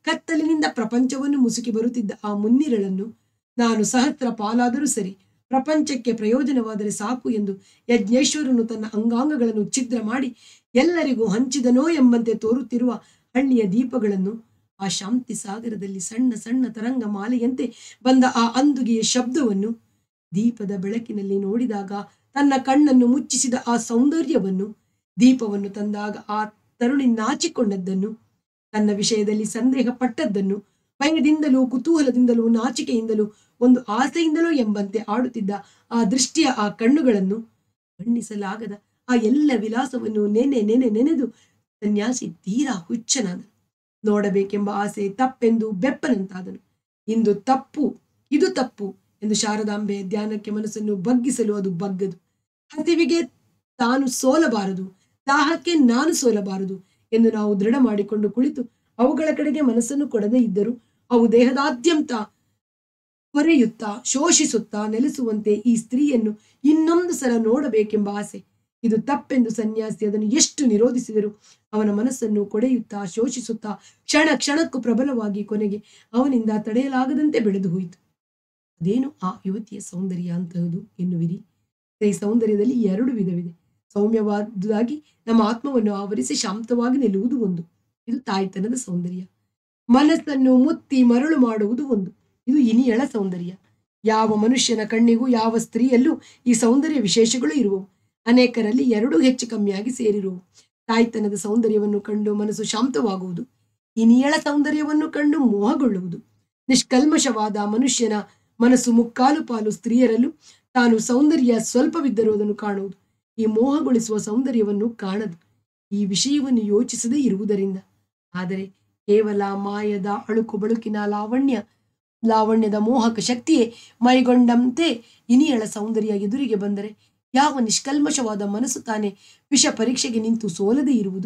ಕತ್ತಲಿನಿಂದ ಪ್ರಪಂಚವನ್ನು ಮುಸುಕಿ ಬರುತ್ತಿದ್ದ ಆ ಮುನ್ನಿರಳನ್ನು ನಾನು ಸಹಸ್ರ ಪಾಲಾದರೂ ಸರಿ ಪ್ರಪಂಚಕ್ಕೆ ಪ್ರಯೋಜನವಾದರೆ ಸಾಕು ಎಂದು ಯಜ್ಞೇಶ್ವರನು ತನ್ನ ಅಂಗಾಂಗಗಳನ್ನು ಛಿದ್ರ ಮಾಡಿ ಎಲ್ಲರಿಗೂ ಹಂಚಿದನೋ ಎಂಬಂತೆ ತೋರುತ್ತಿರುವ ಹಳ್ಳಿಯ ದೀಪಗಳನ್ನು ಆ ಶಾಂತಿ ಸಾಗರದಲ್ಲಿ ಸಣ್ಣ ಸಣ್ಣ ತರಂಗ ಮಾಲೆಯಂತೆ ಬಂದ ಆ ಅಂದುಗೆಯ ಶಬ್ದವನ್ನು ದೀಪದ ಬೆಳಕಿನಲ್ಲಿ ನೋಡಿದಾಗ ತನ್ನ ಕಣ್ಣನ್ನು ಮುಚ್ಚಿಸಿದ ಆ ಸೌಂದರ್ಯವನ್ನು ದೀಪವನ್ನು ತಂದಾಗ ಆ ತರುಣಿ ನಾಚಿಕೊಂಡದ್ದನ್ನು ತನ್ನ ವಿಷಯದಲ್ಲಿ ಸಂದೇಹ ಪಟ್ಟದ್ದನ್ನು ಭಯದಿಂದಲೂ ಕುತೂಹಲದಿಂದಲೂ ನಾಚಿಕೆಯಿಂದಲೂ ಒಂದು ಆಸೆಯಿಂದಲೂ ಎಂಬಂತೆ ಆಡುತ್ತಿದ್ದ ಆ ದೃಷ್ಟಿಯ ಆ ಕಣ್ಣುಗಳನ್ನು ಬಣ್ಣಿಸಲಾಗದ ಆ ಎಲ್ಲ ವಿಲಾಸವನ್ನು ನೆನೆ ನೆನೆ ನೆನೆದು ಸನ್ಯಾಸಿ ತೀರಾ ಹುಚ್ಚನಾದನು ನೋಡಬೇಕೆಂಬ ಆಸೆ ತಪ್ಪೆಂದು ಬೆಪ್ಪನಂತಾದನು ಇಂದು ತಪ್ಪು ಇದು ತಪ್ಪು ಎಂದು ಶಾರದಾಂಬೆಯ ಧ್ಯಾನಕ್ಕೆ ಮನಸ್ಸನ್ನು ಬಗ್ಗಿಸಲು ಅದು ಬಗ್ಗದು ಹಸಿವಿಗೆ ತಾನು ಸೋಲಬಾರದು ದಾಹಕ್ಕೆ ನಾನು ಸೋಲಬಾರದು ಎಂದು ನಾವು ದೃಢ ಮಾಡಿಕೊಂಡು ಕುಳಿತು ಅವುಗಳ ಕಡೆಗೆ ಮನಸ್ಸನ್ನು ಕೊಡದೇ ಇದ್ದರೂ ಅವು ದೇಹದಾದ್ಯಂತ ಹೊರೆಯುತ್ತಾ ಶೋಷಿಸುತ್ತಾ ನೆಲೆಸುವಂತೆ ಈ ಸ್ತ್ರೀಯನ್ನು ಇನ್ನೊಂದು ಸಲ ನೋಡಬೇಕೆಂಬ ಆಸೆ ಇದು ತಪ್ಪೆಂದು ಸನ್ಯಾಸಿ ಅದನ್ನು ಎಷ್ಟು ನಿರೋಧಿಸಿದರು ಅವನ ಮನಸ್ಸನ್ನು ಕೊಡೆಯುತ್ತಾ ಶೋಷಿಸುತ್ತಾ ಕ್ಷಣ ಕ್ಷಣಕ್ಕೂ ಪ್ರಬಲವಾಗಿ ಕೊನೆಗೆ ಅವನಿಂದ ತಡೆಯಲಾಗದಂತೆ ಬೆಳೆದು ಹೋಯಿತು ಅದೇನು ಆ ಯುವತಿಯ ಸೌಂದರ್ಯ ಅಂತಹುದು ಎನ್ನುವಿರಿ ಈ ಸೌಂದರ್ಯದಲ್ಲಿ ಎರಡು ವಿಧವಿದೆ ಸೌಮ್ಯವಾದುದಾಗಿ ನಮ್ಮ ಆತ್ಮವನ್ನು ಆವರಿಸಿ ಶಾಂತವಾಗಿ ನಿಲ್ಲುವುದು ಒಂದು ಇದು ತಾಯ್ತನದ ಸೌಂದರ್ಯ ಮನಸ್ಸನ್ನು ಮುತ್ತಿ ಮರಳು ಮಾಡುವುದು ಒಂದು ಇದು ಇನಿಯಳ ಸೌಂದರ್ಯ ಯಾವ ಮನುಷ್ಯನ ಕಣ್ಣಿಗೂ ಯಾವ ಸ್ತ್ರೀಯಲ್ಲೂ ಈ ಸೌಂದರ್ಯ ವಿಶೇಷಗಳು ಇರುವವು ಅನೇಕರಲ್ಲಿ ಎರಡೂ ಹೆಚ್ಚು ಕಮ್ಮಿಯಾಗಿ ಸೇರಿರುವು ತಾಯ್ತನದ ಸೌಂದರ್ಯವನ್ನು ಕಂಡು ಮನಸ್ಸು ಶಾಂತವಾಗುವುದು ಇನಿಯಳ ಸೌಂದರ್ಯವನ್ನು ಕಂಡು ಮೋಹಗೊಳ್ಳುವುದು ನಿಷ್ಕಲ್ಮಶವಾದ ಮನುಷ್ಯನ ಮನಸ್ಸು ಮುಕ್ಕಾಲು ಪಾಲು ಸ್ತ್ರೀಯರಲ್ಲೂ ತಾನು ಸೌಂದರ್ಯ ಸ್ವಲ್ಪವಿದ್ದರೂ ಅದನ್ನು ಕಾಣುವುದು ಈ ಮೋಹಗೊಳಿಸುವ ಸೌಂದರ್ಯವನ್ನು ಕಾಣದು ಈ ವಿಷಯವನ್ನು ಯೋಚಿಸದೇ ಇರುವುದರಿಂದ ಆದರೆ ಕೇವಲ ಮಾಯದ ಅಳುಕು ಬಳುಕಿನ ಲಾವಣ್ಯ ಲಾವಣ್ಯದ ಮೋಹಕ ಶಕ್ತಿಯೇ ಮೈಗೊಂಡಂತೆ ಇನಿಯಳ ಸೌಂದರ್ಯ ಎದುರಿಗೆ ಬಂದರೆ ಯಾವ ನಿಷ್ಕಲ್ಮಶವಾದ ಮನಸ್ಸು ತಾನೇ ವಿಷ ಪರೀಕ್ಷೆಗೆ ನಿಂತು ಸೋಲದೇ ಇರುವುದು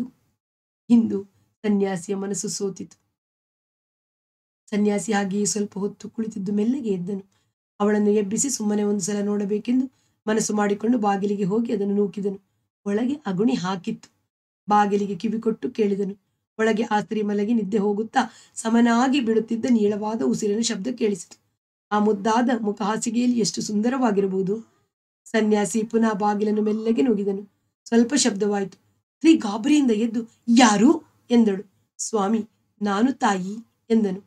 ಇಂದು ಸನ್ಯಾಸಿಯ ಮನಸ್ಸು ಸೋತಿತು ಸನ್ಯಾಸಿ ಹಾಗೆಯೇ ಸ್ವಲ್ಪ ಹೊತ್ತು ಕುಳಿತಿದ್ದು ಮೆಲ್ಲಗೆ ಎದ್ದನು ಅವಳನ್ನು ಎಬ್ಬಿಸಿ ಸುಮ್ಮನೆ ಒಂದು ಸಲ ನೋಡಬೇಕೆಂದು ಮನಸ್ಸು ಮಾಡಿಕೊಂಡು ಬಾಗಿಲಿಗೆ ಹೋಗಿ ಅದನ್ನು ನೂಕಿದನು ಒಳಗೆ ಅಗುಣಿ ಹಾಕಿತ್ತು ಬಾಗಿಲಿಗೆ ಕಿವಿಕೊಟ್ಟು ಕೇಳಿದನು ಒಳಗೆ ಆ ಸ್ತ್ರೀ ಮಲಗಿ ನಿದ್ದೆ ಹೋಗುತ್ತಾ ಸಮನಾಗಿ ಬೀಳುತ್ತಿದ್ದ ನೀಳವಾದ ಉಸಿರಿನ ಶಬ್ದ ಕೇಳಿಸಿತು ಆ ಮುದ್ದಾದ ಮುಖ ಹಾಸಿಗೆಯಲ್ಲಿ ಎಷ್ಟು ಸುಂದರವಾಗಿರಬಹುದು ಸನ್ಯಾಸಿ ಪುನಃ ಬಾಗಿಲನ್ನು ಮೆಲ್ಲಗೆ ನುಗಿದನು ಸ್ವಲ್ಪ ಶಬ್ದವಾಯಿತು ಸ್ತ್ರೀ ಗಾಬರಿಯಿಂದ ಎದ್ದು ಯಾರು ಎಂದಳು ಸ್ವಾಮಿ ನಾನು ತಾಯಿ ಎಂದನು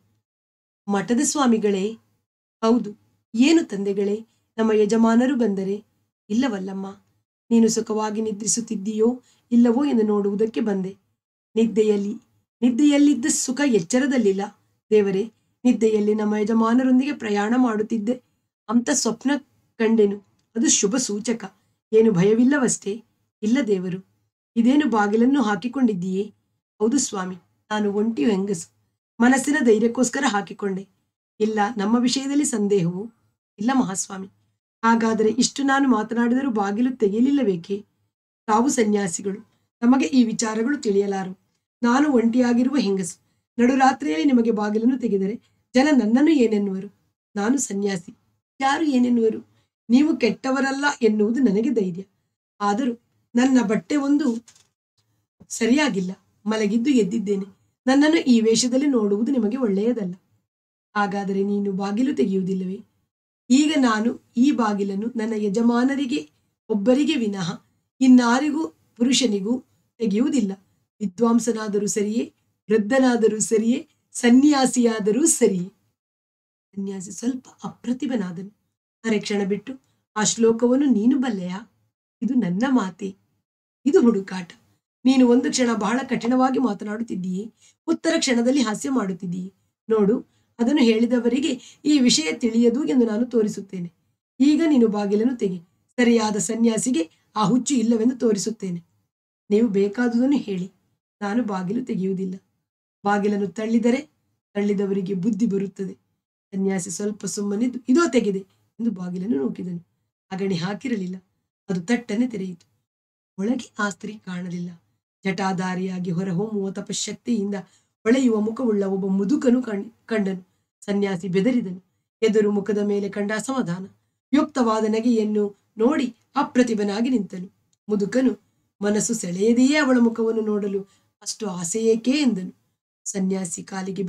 ಮಠದ ಸ್ವಾಮಿಗಳೇ ಹೌದು ಏನು ತಂದೆಗಳೇ ನಮ್ಮ ಯಜಮಾನರು ಬಂದರೆ ಇಲ್ಲವಲ್ಲಮ್ಮ ನೀನು ಸುಖವಾಗಿ ನಿದ್ರಿಸುತ್ತಿದ್ದೀಯೋ ಇಲ್ಲವೋ ಎಂದು ನೋಡುವುದಕ್ಕೆ ಬಂದೆ ನಿದ್ದೆಯಲ್ಲಿ ನಿದ್ದೆಯಲ್ಲಿದ್ದ ಸುಖ ಎಚ್ಚರದಲ್ಲಿಲ್ಲ ದೇವರೇ ನಿದ್ದೆಯಲ್ಲಿ ನಮ್ಮ ಯಜಮಾನರೊಂದಿಗೆ ಪ್ರಯಾಣ ಮಾಡುತ್ತಿದ್ದೆ ಅಂತ ಸ್ವಪ್ನ ಕಂಡೆನು ಅದು ಶುಭ ಸೂಚಕ ಏನು ಭಯವಿಲ್ಲವಷ್ಟೇ ಇಲ್ಲ ದೇವರು ಇದೇನು ಬಾಗಿಲನ್ನು ಹಾಕಿಕೊಂಡಿದ್ದೀಯೇ ಹೌದು ಸ್ವಾಮಿ ನಾನು ಒಂಟಿಯು ಹೆಂಗಸು ಮನಸ್ಸಿನ ಧೈರ್ಯಕ್ಕೋಸ್ಕರ ಹಾಕಿಕೊಂಡೆ ಇಲ್ಲ ನಮ್ಮ ವಿಷಯದಲ್ಲಿ ಸಂದೇಹವು ಇಲ್ಲ ಮಹಾಸ್ವಾಮಿ ಹಾಗಾದರೆ ಇಷ್ಟು ನಾನು ಮಾತನಾಡಿದರೂ ಬಾಗಿಲು ತೆಗೆಯಲಿಲ್ಲಬೇಕೆ ತಾವು ಸನ್ಯಾಸಿಗಳು ನಮಗೆ ಈ ವಿಚಾರಗಳು ತಿಳಿಯಲಾರು ನಾನು ಒಂಟಿಯಾಗಿರುವ ಹೆಂಗಸು ನಡುರಾತ್ರಿಯಲ್ಲಿ ನಿಮಗೆ ಬಾಗಿಲನ್ನು ತೆಗೆದರೆ ಜನ ನನ್ನನ್ನು ಏನೆನ್ನುವರು ನಾನು ಸನ್ಯಾಸಿ ಯಾರು ಏನೆನ್ನುವರು ನೀವು ಕೆಟ್ಟವರಲ್ಲ ಎನ್ನುವುದು ನನಗೆ ಧೈರ್ಯ ಆದರೂ ನನ್ನ ಬಟ್ಟೆ ಒಂದು ಸರಿಯಾಗಿಲ್ಲ ಮಲಗಿದ್ದು ಎದ್ದಿದ್ದೇನೆ ನನ್ನನ್ನು ಈ ವೇಷದಲ್ಲಿ ನೋಡುವುದು ನಿಮಗೆ ಒಳ್ಳೆಯದಲ್ಲ ಹಾಗಾದರೆ ನೀನು ಬಾಗಿಲು ತೆಗೆಯುವುದಿಲ್ಲವೇ ಈಗ ನಾನು ಈ ಬಾಗಿಲನ್ನು ನನ್ನ ಯಜಮಾನರಿಗೆ ಒಬ್ಬರಿಗೆ ವಿನಃ ಇನ್ನಾರಿಗೂ ಪುರುಷನಿಗೂ ತೆಗೆಯುವುದಿಲ್ಲ ವಿದ್ವಾಂಸನಾದರೂ ಸರಿಯೇ ವೃದ್ಧನಾದರೂ ಸರಿಯೇ ಸನ್ಯಾಸಿಯಾದರೂ ಸರಿಯೇ ಸನ್ಯಾಸಿ ಸ್ವಲ್ಪ ಅಪ್ರತಿಭನಾದನು ಅರೆ ಕ್ಷಣ ಬಿಟ್ಟು ಆ ಶ್ಲೋಕವನ್ನು ನೀನು ಬಲ್ಲೆಯಾ ಇದು ನನ್ನ ಮಾತೆ ಇದು ಹುಡುಕಾಟ ನೀನು ಒಂದು ಕ್ಷಣ ಬಹಳ ಕಠಿಣವಾಗಿ ಮಾತನಾಡುತ್ತಿದ್ದೀಯೇ ಉತ್ತರ ಕ್ಷಣದಲ್ಲಿ ಹಾಸ್ಯ ಮಾಡುತ್ತಿದ್ದೀಯೇ ನೋಡು ಅದನ್ನು ಹೇಳಿದವರಿಗೆ ಈ ವಿಷಯ ತಿಳಿಯದು ಎಂದು ನಾನು ತೋರಿಸುತ್ತೇನೆ ಈಗ ನೀನು ಬಾಗಿಲನ್ನು ತೆಗೆ ಸರಿಯಾದ ಸನ್ಯಾಸಿಗೆ ಆ ಹುಚ್ಚು ಇಲ್ಲವೆಂದು ತೋರಿಸುತ್ತೇನೆ ನೀವು ಬೇಕಾದುದನ್ನು ಹೇಳಿ ನಾನು ಬಾಗಿಲು ತೆಗೆಯುವುದಿಲ್ಲ ಬಾಗಿಲನ್ನು ತಳ್ಳಿದರೆ ತಳ್ಳಿದವರಿಗೆ ಬುದ್ಧಿ ಬರುತ್ತದೆ ಸನ್ಯಾಸಿ ಸ್ವಲ್ಪ ಸುಮ್ಮನಿದ್ದು ಇದೋ ತೆಗೆದೆ ಎಂದು ಬಾಗಿಲನ್ನು ನೂಕಿದನು ಅಗಣಿ ಹಾಕಿರಲಿಲ್ಲ ಅದು ತಟ್ಟನೆ ತೆರೆಯಿತು ಒಳಗೆ ಆ ಸ್ತ್ರೀ ಕಾಣಲಿಲ್ಲ ಜಟಾಧಾರಿಯಾಗಿ ಹೊರಹೊಮ್ಮುವ ತಪಶಕ್ತಿಯಿಂದ ಹೊಳೆಯುವ ಮುಖವುಳ್ಳ ಒಬ್ಬ ಮುದುಕನು ಕಣ್ ಕಂಡನು ಸನ್ಯಾಸಿ ಬೆದರಿದನು ಎದುರು ಮುಖದ ಮೇಲೆ ಕಂಡ ಅಸಮಾಧಾನ ಯುಕ್ತವಾದ ನಗೆಯನ್ನು ನೋಡಿ ಅಪ್ರತಿಭನಾಗಿ ನಿಂತನು ಮುದುಕನು ಮನಸ್ಸು ಸೆಳೆಯದೆಯೇ ಅವಳ ಮುಖವನ್ನು ನೋಡಲು ಅಷ್ಟು ಆಸೆ ಏಕೆ ಎಂದನು ಸನ್ಯಾಸಿ ಕಾಲಿಗೆ ಬಿದ್ದು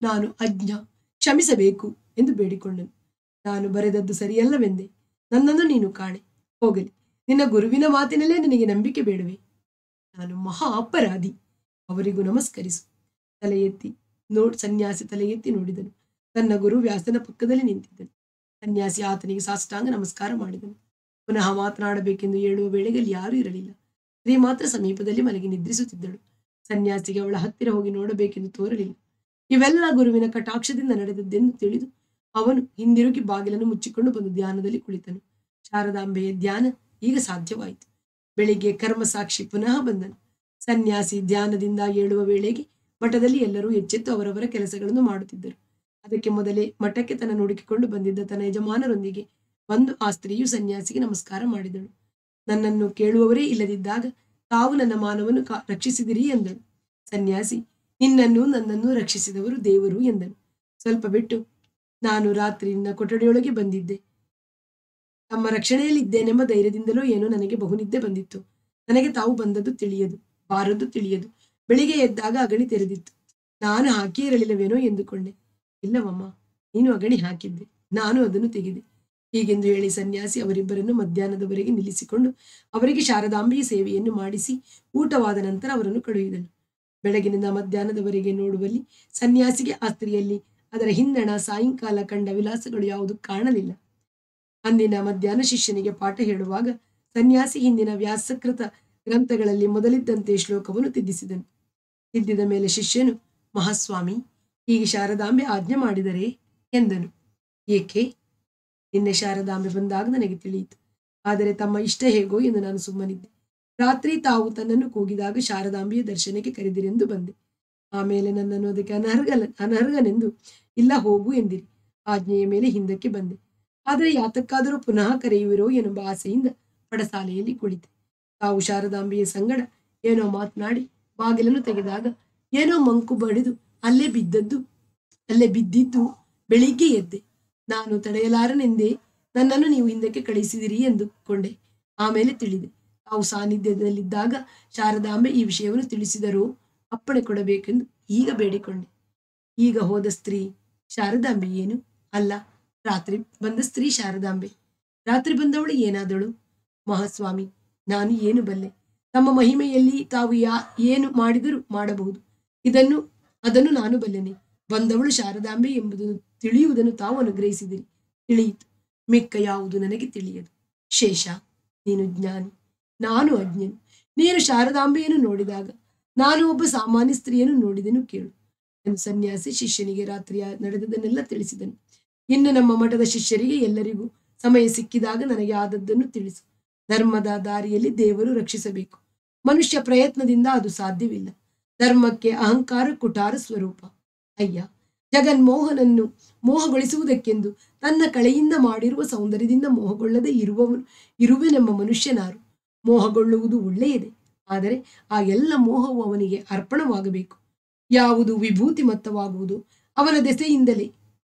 ನಾನು ಅಜ್ಞ ಕ್ಷಮಿಸಬೇಕು ಎಂದು ಬೇಡಿಕೊಂಡನು ನಾನು ಬರೆದದ್ದು ಸರಿಯಲ್ಲವೆಂದೆ ನನ್ನನ್ನು ನೀನು ಕಾಣೆ ಹೋಗಲಿ ನಿನ್ನ ಗುರುವಿನ ಮಾತಿನಲ್ಲೇ ನಿನಗೆ ನಂಬಿಕೆ ಬೇಡವೆ ನಾನು ಮಹಾ ಅಪರಾಧಿ ಅವರಿಗೂ ನಮಸ್ಕರಿಸು ತಲೆ ಎತ್ತಿ ನೋಡ್ ಸನ್ಯಾಸಿ ತಲೆ ಎತ್ತಿ ನೋಡಿದನು ತನ್ನ ಗುರು ವ್ಯಾಸನ ಪಕ್ಕದಲ್ಲಿ ನಿಂತಿದ್ದನು ಸನ್ಯಾಸಿ ಆತನಿಗೆ ಸಾಷ್ಟಾಂಗ ನಮಸ್ಕಾರ ಮಾಡಿದನು ಪುನಃ ಮಾತನಾಡಬೇಕೆಂದು ಹೇಳುವ ವೇಳೆಗೆ ಅಲ್ಲಿ ಯಾರೂ ಇರಲಿಲ್ಲ ಸ್ತ್ರೀ ಮಾತ್ರ ಸಮೀಪದಲ್ಲಿ ಮಲಗಿ ನಿದ್ರಿಸುತ್ತಿದ್ದಳು ಸನ್ಯಾಸಿಗೆ ಅವಳ ಹತ್ತಿರ ಹೋಗಿ ನೋಡಬೇಕೆಂದು ತೋರಲಿಲ್ಲ ಇವೆಲ್ಲ ಗುರುವಿನ ಕಟಾಕ್ಷದಿಂದ ನಡೆದದ್ದೆಂದು ತಿಳಿದು ಅವನು ಹಿಂದಿರುಗಿ ಬಾಗಿಲನ್ನು ಮುಚ್ಚಿಕೊಂಡು ಬಂದು ಧ್ಯಾನದಲ್ಲಿ ಕುಳಿತನು ಶಾರದಾಂಬೆಯ ಧ್ಯಾನ ಈಗ ಸಾಧ್ಯವಾಯಿತು ಬೆಳಿಗ್ಗೆ ಕರ್ಮಸಾಕ್ಷಿ ಪುನಃ ಬಂದನು ಸನ್ಯಾಸಿ ಧ್ಯಾನದಿಂದ ಏಳುವ ವೇಳೆಗೆ ಮಠದಲ್ಲಿ ಎಲ್ಲರೂ ಎಚ್ಚೆತ್ತು ಅವರವರ ಕೆಲಸಗಳನ್ನು ಮಾಡುತ್ತಿದ್ದರು ಅದಕ್ಕೆ ಮೊದಲೇ ಮಠಕ್ಕೆ ತನ್ನ ಹುಡುಕಿಕೊಂಡು ಬಂದಿದ್ದ ತನ್ನ ಯಜಮಾನರೊಂದಿಗೆ ಬಂದು ಆ ಸ್ತ್ರೀಯು ಸನ್ಯಾಸಿಗೆ ನಮಸ್ಕಾರ ಮಾಡಿದಳು ನನ್ನನ್ನು ಕೇಳುವವರೇ ಇಲ್ಲದಿದ್ದಾಗ ತಾವು ನನ್ನ ಮಾನವನ್ನು ಕಾ ರಕ್ಷಿಸಿದಿರಿ ಎಂದಳು ಸನ್ಯಾಸಿ ನಿನ್ನನ್ನು ನನ್ನನ್ನು ರಕ್ಷಿಸಿದವರು ದೇವರು ಎಂದನು ಸ್ವಲ್ಪ ಬಿಟ್ಟು ನಾನು ರಾತ್ರಿ ನಿನ್ನ ಕೊಠಡಿಯೊಳಗೆ ಬಂದಿದ್ದೆ ತಮ್ಮ ರಕ್ಷಣೆಯಲ್ಲಿದ್ದೇನೆಂಬ ಧೈರ್ಯದಿಂದಲೋ ಏನೋ ನನಗೆ ಬಹುನಿದ್ದೆ ಬಂದಿತ್ತು ನನಗೆ ತಾವು ಬಂದದ್ದು ತಿಳಿಯದು ಬಾರದ್ದು ತಿಳಿಯದು ಬೆಳಿಗ್ಗೆ ಎದ್ದಾಗ ಅಗಣಿ ತೆರೆದಿತ್ತು ನಾನು ಹಾಕಿ ಇರಲಿಲ್ಲವೇನೋ ಎಂದುಕೊಂಡೆ ಇಲ್ಲವಮ್ಮ ನೀನು ಅಗಣಿ ಹಾಕಿದ್ದೆ ನಾನು ಅದನ್ನು ತೆಗೆದೆ ಹೀಗೆಂದು ಹೇಳಿ ಸನ್ಯಾಸಿ ಅವರಿಬ್ಬರನ್ನು ಮಧ್ಯಾಹ್ನದವರೆಗೆ ನಿಲ್ಲಿಸಿಕೊಂಡು ಅವರಿಗೆ ಶಾರದಾಂಬೆಯ ಸೇವೆಯನ್ನು ಮಾಡಿಸಿ ಊಟವಾದ ನಂತರ ಅವರನ್ನು ಕಳುಹಿದನು ಬೆಳಗಿನಿಂದ ಮಧ್ಯಾಹ್ನದವರೆಗೆ ನೋಡುವಲ್ಲಿ ಸನ್ಯಾಸಿಗೆ ಆ ಸ್ತ್ರೀಯಲ್ಲಿ ಅದರ ಹಿಂದಣ ಸಾಯಂಕಾಲ ಕಂಡ ವಿಲಾಸಗಳು ಯಾವುದು ಕಾಣಲಿಲ್ಲ ಅಂದಿನ ಮಧ್ಯಾಹ್ನ ಶಿಷ್ಯನಿಗೆ ಪಾಠ ಹೇಳುವಾಗ ಸನ್ಯಾಸಿ ಹಿಂದಿನ ವ್ಯಾಸಕೃತ ಗ್ರಂಥಗಳಲ್ಲಿ ಮೊದಲಿದ್ದಂತೆ ಶ್ಲೋಕವನ್ನು ತಿದ್ದಿಸಿದನು ತಿದ್ದಿದ ಮೇಲೆ ಶಿಷ್ಯನು ಮಹಾಸ್ವಾಮಿ ಹೀಗೆ ಶಾರದಾಂಬೆ ಆಜ್ಞೆ ಮಾಡಿದರೆ ಎಂದನು ಏಕೆ ನಿನ್ನೆ ಶಾರದಾಂಬೆ ಬಂದಾಗ ನನಗೆ ತಿಳಿಯಿತು ಆದರೆ ತಮ್ಮ ಇಷ್ಟ ಹೇಗೋ ಎಂದು ನಾನು ಸುಮ್ಮನಿದ್ದೆ ರಾತ್ರಿ ತಾವು ತನ್ನನ್ನು ಕೂಗಿದಾಗ ಶಾರದಾಂಬೆಯ ದರ್ಶನಕ್ಕೆ ಕರೆದಿರೆಂದು ಬಂದೆ ಆಮೇಲೆ ನನ್ನನ್ನು ಅದಕ್ಕೆ ಅನರ್ಹಲ ಅನರ್ಹನೆಂದು ಇಲ್ಲ ಹೋಗು ಎಂದಿರಿ ಆಜ್ಞೆಯ ಮೇಲೆ ಹಿಂದಕ್ಕೆ ಬಂದೆ ಆದರೆ ಯಾತಕ್ಕಾದರೂ ಪುನಃ ಕರೆಯುವಿರೋ ಎನ್ನುವ ಆಸೆಯಿಂದ ಪಡಸಾಲೆಯಲ್ಲಿ ಕುಳಿತೆ ತಾವು ಶಾರದಾಂಬೆಯ ಸಂಗಡ ಏನೋ ಮಾತನಾಡಿ ಬಾಗಿಲನ್ನು ತೆಗೆದಾಗ ಏನೋ ಮಂಕು ಬಡಿದು ಅಲ್ಲೇ ಬಿದ್ದದ್ದು ಅಲ್ಲೇ ಬಿದ್ದಿದ್ದು ಬೆಳಿಗ್ಗೆ ಎದ್ದೆ ನಾನು ತಡೆಯಲಾರನೆಂದೇ ನನ್ನನ್ನು ನೀವು ಹಿಂದಕ್ಕೆ ಕಳಿಸಿದಿರಿ ಎಂದುಕೊಂಡೆ ಆಮೇಲೆ ತಿಳಿದೆ ತಾವು ಸಾನ್ನಿಧ್ಯದಲ್ಲಿದ್ದಾಗ ಶಾರದಾಂಬೆ ಈ ವಿಷಯವನ್ನು ತಿಳಿಸಿದರೂ ಅಪ್ಪಣೆ ಕೊಡಬೇಕೆಂದು ಈಗ ಬೇಡಿಕೊಂಡೆ ಈಗ ಹೋದ ಸ್ತ್ರೀ ಶಾರದಾಂಬೆ ಏನು ಅಲ್ಲ ರಾತ್ರಿ ಬಂದ ಸ್ತ್ರೀ ಶಾರದಾಂಬೆ ರಾತ್ರಿ ಬಂದವಳು ಏನಾದಳು ಮಹಾಸ್ವಾಮಿ ನಾನು ಏನು ಬಲ್ಲೆ ತಮ್ಮ ಮಹಿಮೆಯಲ್ಲಿ ತಾವು ಯಾ ಏನು ಮಾಡಿದರೂ ಮಾಡಬಹುದು ಇದನ್ನು ಅದನ್ನು ನಾನು ಬಲ್ಲೆನೆ ಬಂದವಳು ಶಾರದಾಂಬೆ ಎಂಬುದನ್ನು ತಿಳಿಯುವುದನ್ನು ತಾವು ಅನುಗ್ರಹಿಸಿದಿರಿ ತಿಳಿಯಿತು ಮಿಕ್ಕ ಯಾವುದು ನನಗೆ ತಿಳಿಯದು ಶೇಷ ನೀನು ಜ್ಞಾನಿ ನಾನು ಅಜ್ಞನು ನೀನು ಶಾರದಾಂಬೆಯನ್ನು ನೋಡಿದಾಗ ನಾನು ಒಬ್ಬ ಸಾಮಾನ್ಯ ಸ್ತ್ರೀಯನ್ನು ನೋಡಿದೆನು ಕೇಳು ಎಂದು ಸನ್ಯಾಸಿ ಶಿಷ್ಯನಿಗೆ ರಾತ್ರಿಯ ನಡೆದದನ್ನೆಲ್ಲ ತಿಳಿಸಿದನು ಇನ್ನು ನಮ್ಮ ಮಠದ ಶಿಷ್ಯರಿಗೆ ಎಲ್ಲರಿಗೂ ಸಮಯ ಸಿಕ್ಕಿದಾಗ ನನಗೆ ಆದದ್ದನ್ನು ತಿಳಿಸು ಧರ್ಮದ ದಾರಿಯಲ್ಲಿ ದೇವರು ರಕ್ಷಿಸಬೇಕು ಮನುಷ್ಯ ಪ್ರಯತ್ನದಿಂದ ಅದು ಸಾಧ್ಯವಿಲ್ಲ ಧರ್ಮಕ್ಕೆ ಅಹಂಕಾರ ಕುಟಾರ ಸ್ವರೂಪ ಅಯ್ಯ ಜಗನ್ಮೋಹನನ್ನು ಮೋಹಗೊಳಿಸುವುದಕ್ಕೆಂದು ತನ್ನ ಕಳೆಯಿಂದ ಮಾಡಿರುವ ಸೌಂದರ್ಯದಿಂದ ಮೋಹಗೊಳ್ಳದೆ ಇರುವವನು ಇರುವೆನೆಂಬ ಮನುಷ್ಯನಾರು ಮೋಹಗೊಳ್ಳುವುದು ಒಳ್ಳೆಯದೇ ಆದರೆ ಆ ಎಲ್ಲ ಮೋಹವು ಅವನಿಗೆ ಅರ್ಪಣವಾಗಬೇಕು ಯಾವುದು ವಿಭೂತಿ ಮತ್ತವಾಗುವುದು ಅವನ ದೆಸೆಯಿಂದಲೇ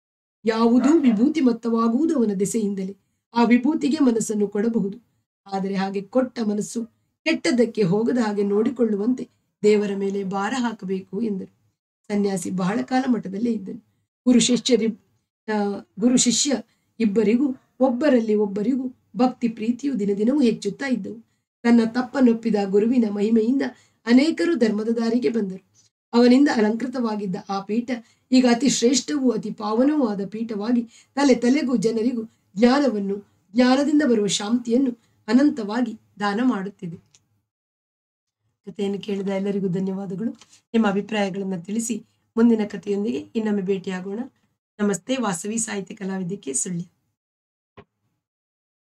ಯಾವುದು ವಿಭೂತಿ ಮತ್ತವಾಗುವುದು ಅವನ ದೆಸೆಯಿಂದಲೇ ಆ ವಿಭೂತಿಗೆ ಮನಸ್ಸನ್ನು ಕೊಡಬಹುದು ಆದರೆ ಹಾಗೆ ಕೊಟ್ಟ ಮನಸ್ಸು ಕೆಟ್ಟದ್ದಕ್ಕೆ ಹೋಗದ ಹಾಗೆ ನೋಡಿಕೊಳ್ಳುವಂತೆ ದೇವರ ಮೇಲೆ ಭಾರ ಹಾಕಬೇಕು ಎಂದರು ಸನ್ಯಾಸಿ ಬಹಳ ಕಾಲ ಮಠದಲ್ಲೇ ಇದ್ದನು ಗುರು ಶಿಷ್ಯರಿ ಆ, ಗುರು ಶಿಷ್ಯ ಇಬ್ಬರಿಗೂ ಒಬ್ಬರಲ್ಲಿ ಒಬ್ಬರಿಗೂ ಭಕ್ತಿ ಪ್ರೀತಿಯು ದಿನದಿನವೂ ಹೆಚ್ಚುತ್ತಾ ಇದ್ದವು ತನ್ನ ತಪ್ಪನೊಪ್ಪಿದ ಗುರುವಿನ ಮಹಿಮೆಯಿಂದ ಅನೇಕರು ಧರ್ಮದ ದಾರಿಗೆ ಬಂದರು ಅವನಿಂದ ಅಲಂಕೃತವಾಗಿದ್ದ ಆ ಪೀಠ ಈಗ ಅತಿ ಶ್ರೇಷ್ಠವೂ ಅತಿ ಪಾವನವೂ ಆದ ಪೀಠವಾಗಿ ತಲೆ ತಲೆಗೂ ಜನರಿಗೂ ಜ್ಞಾನವನ್ನು ಜ್ಞಾನದಿಂದ ಬರುವ ಶಾಂತಿಯನ್ನು ಅನಂತವಾಗಿ ದಾನ ಮಾಡುತ್ತಿದೆ ಕಥೆಯನ್ನು ಕೇಳಿದ ಎಲ್ಲರಿಗೂ ಧನ್ಯವಾದಗಳು ನಿಮ್ಮ ಅಭಿಪ್ರಾಯಗಳನ್ನು ತಿಳಿಸಿ ಮುಂದಿನ ಕಥೆಯೊಂದಿಗೆ ಇನ್ನೊಮ್ಮೆ ಭೇಟಿಯಾಗೋಣ ನಮಸ್ತೆ ವಾಸವಿ ಸಾಹಿತ್ಯ ಕಲಾವಿದಕ್ಕೆ ಸುಳ್ಯ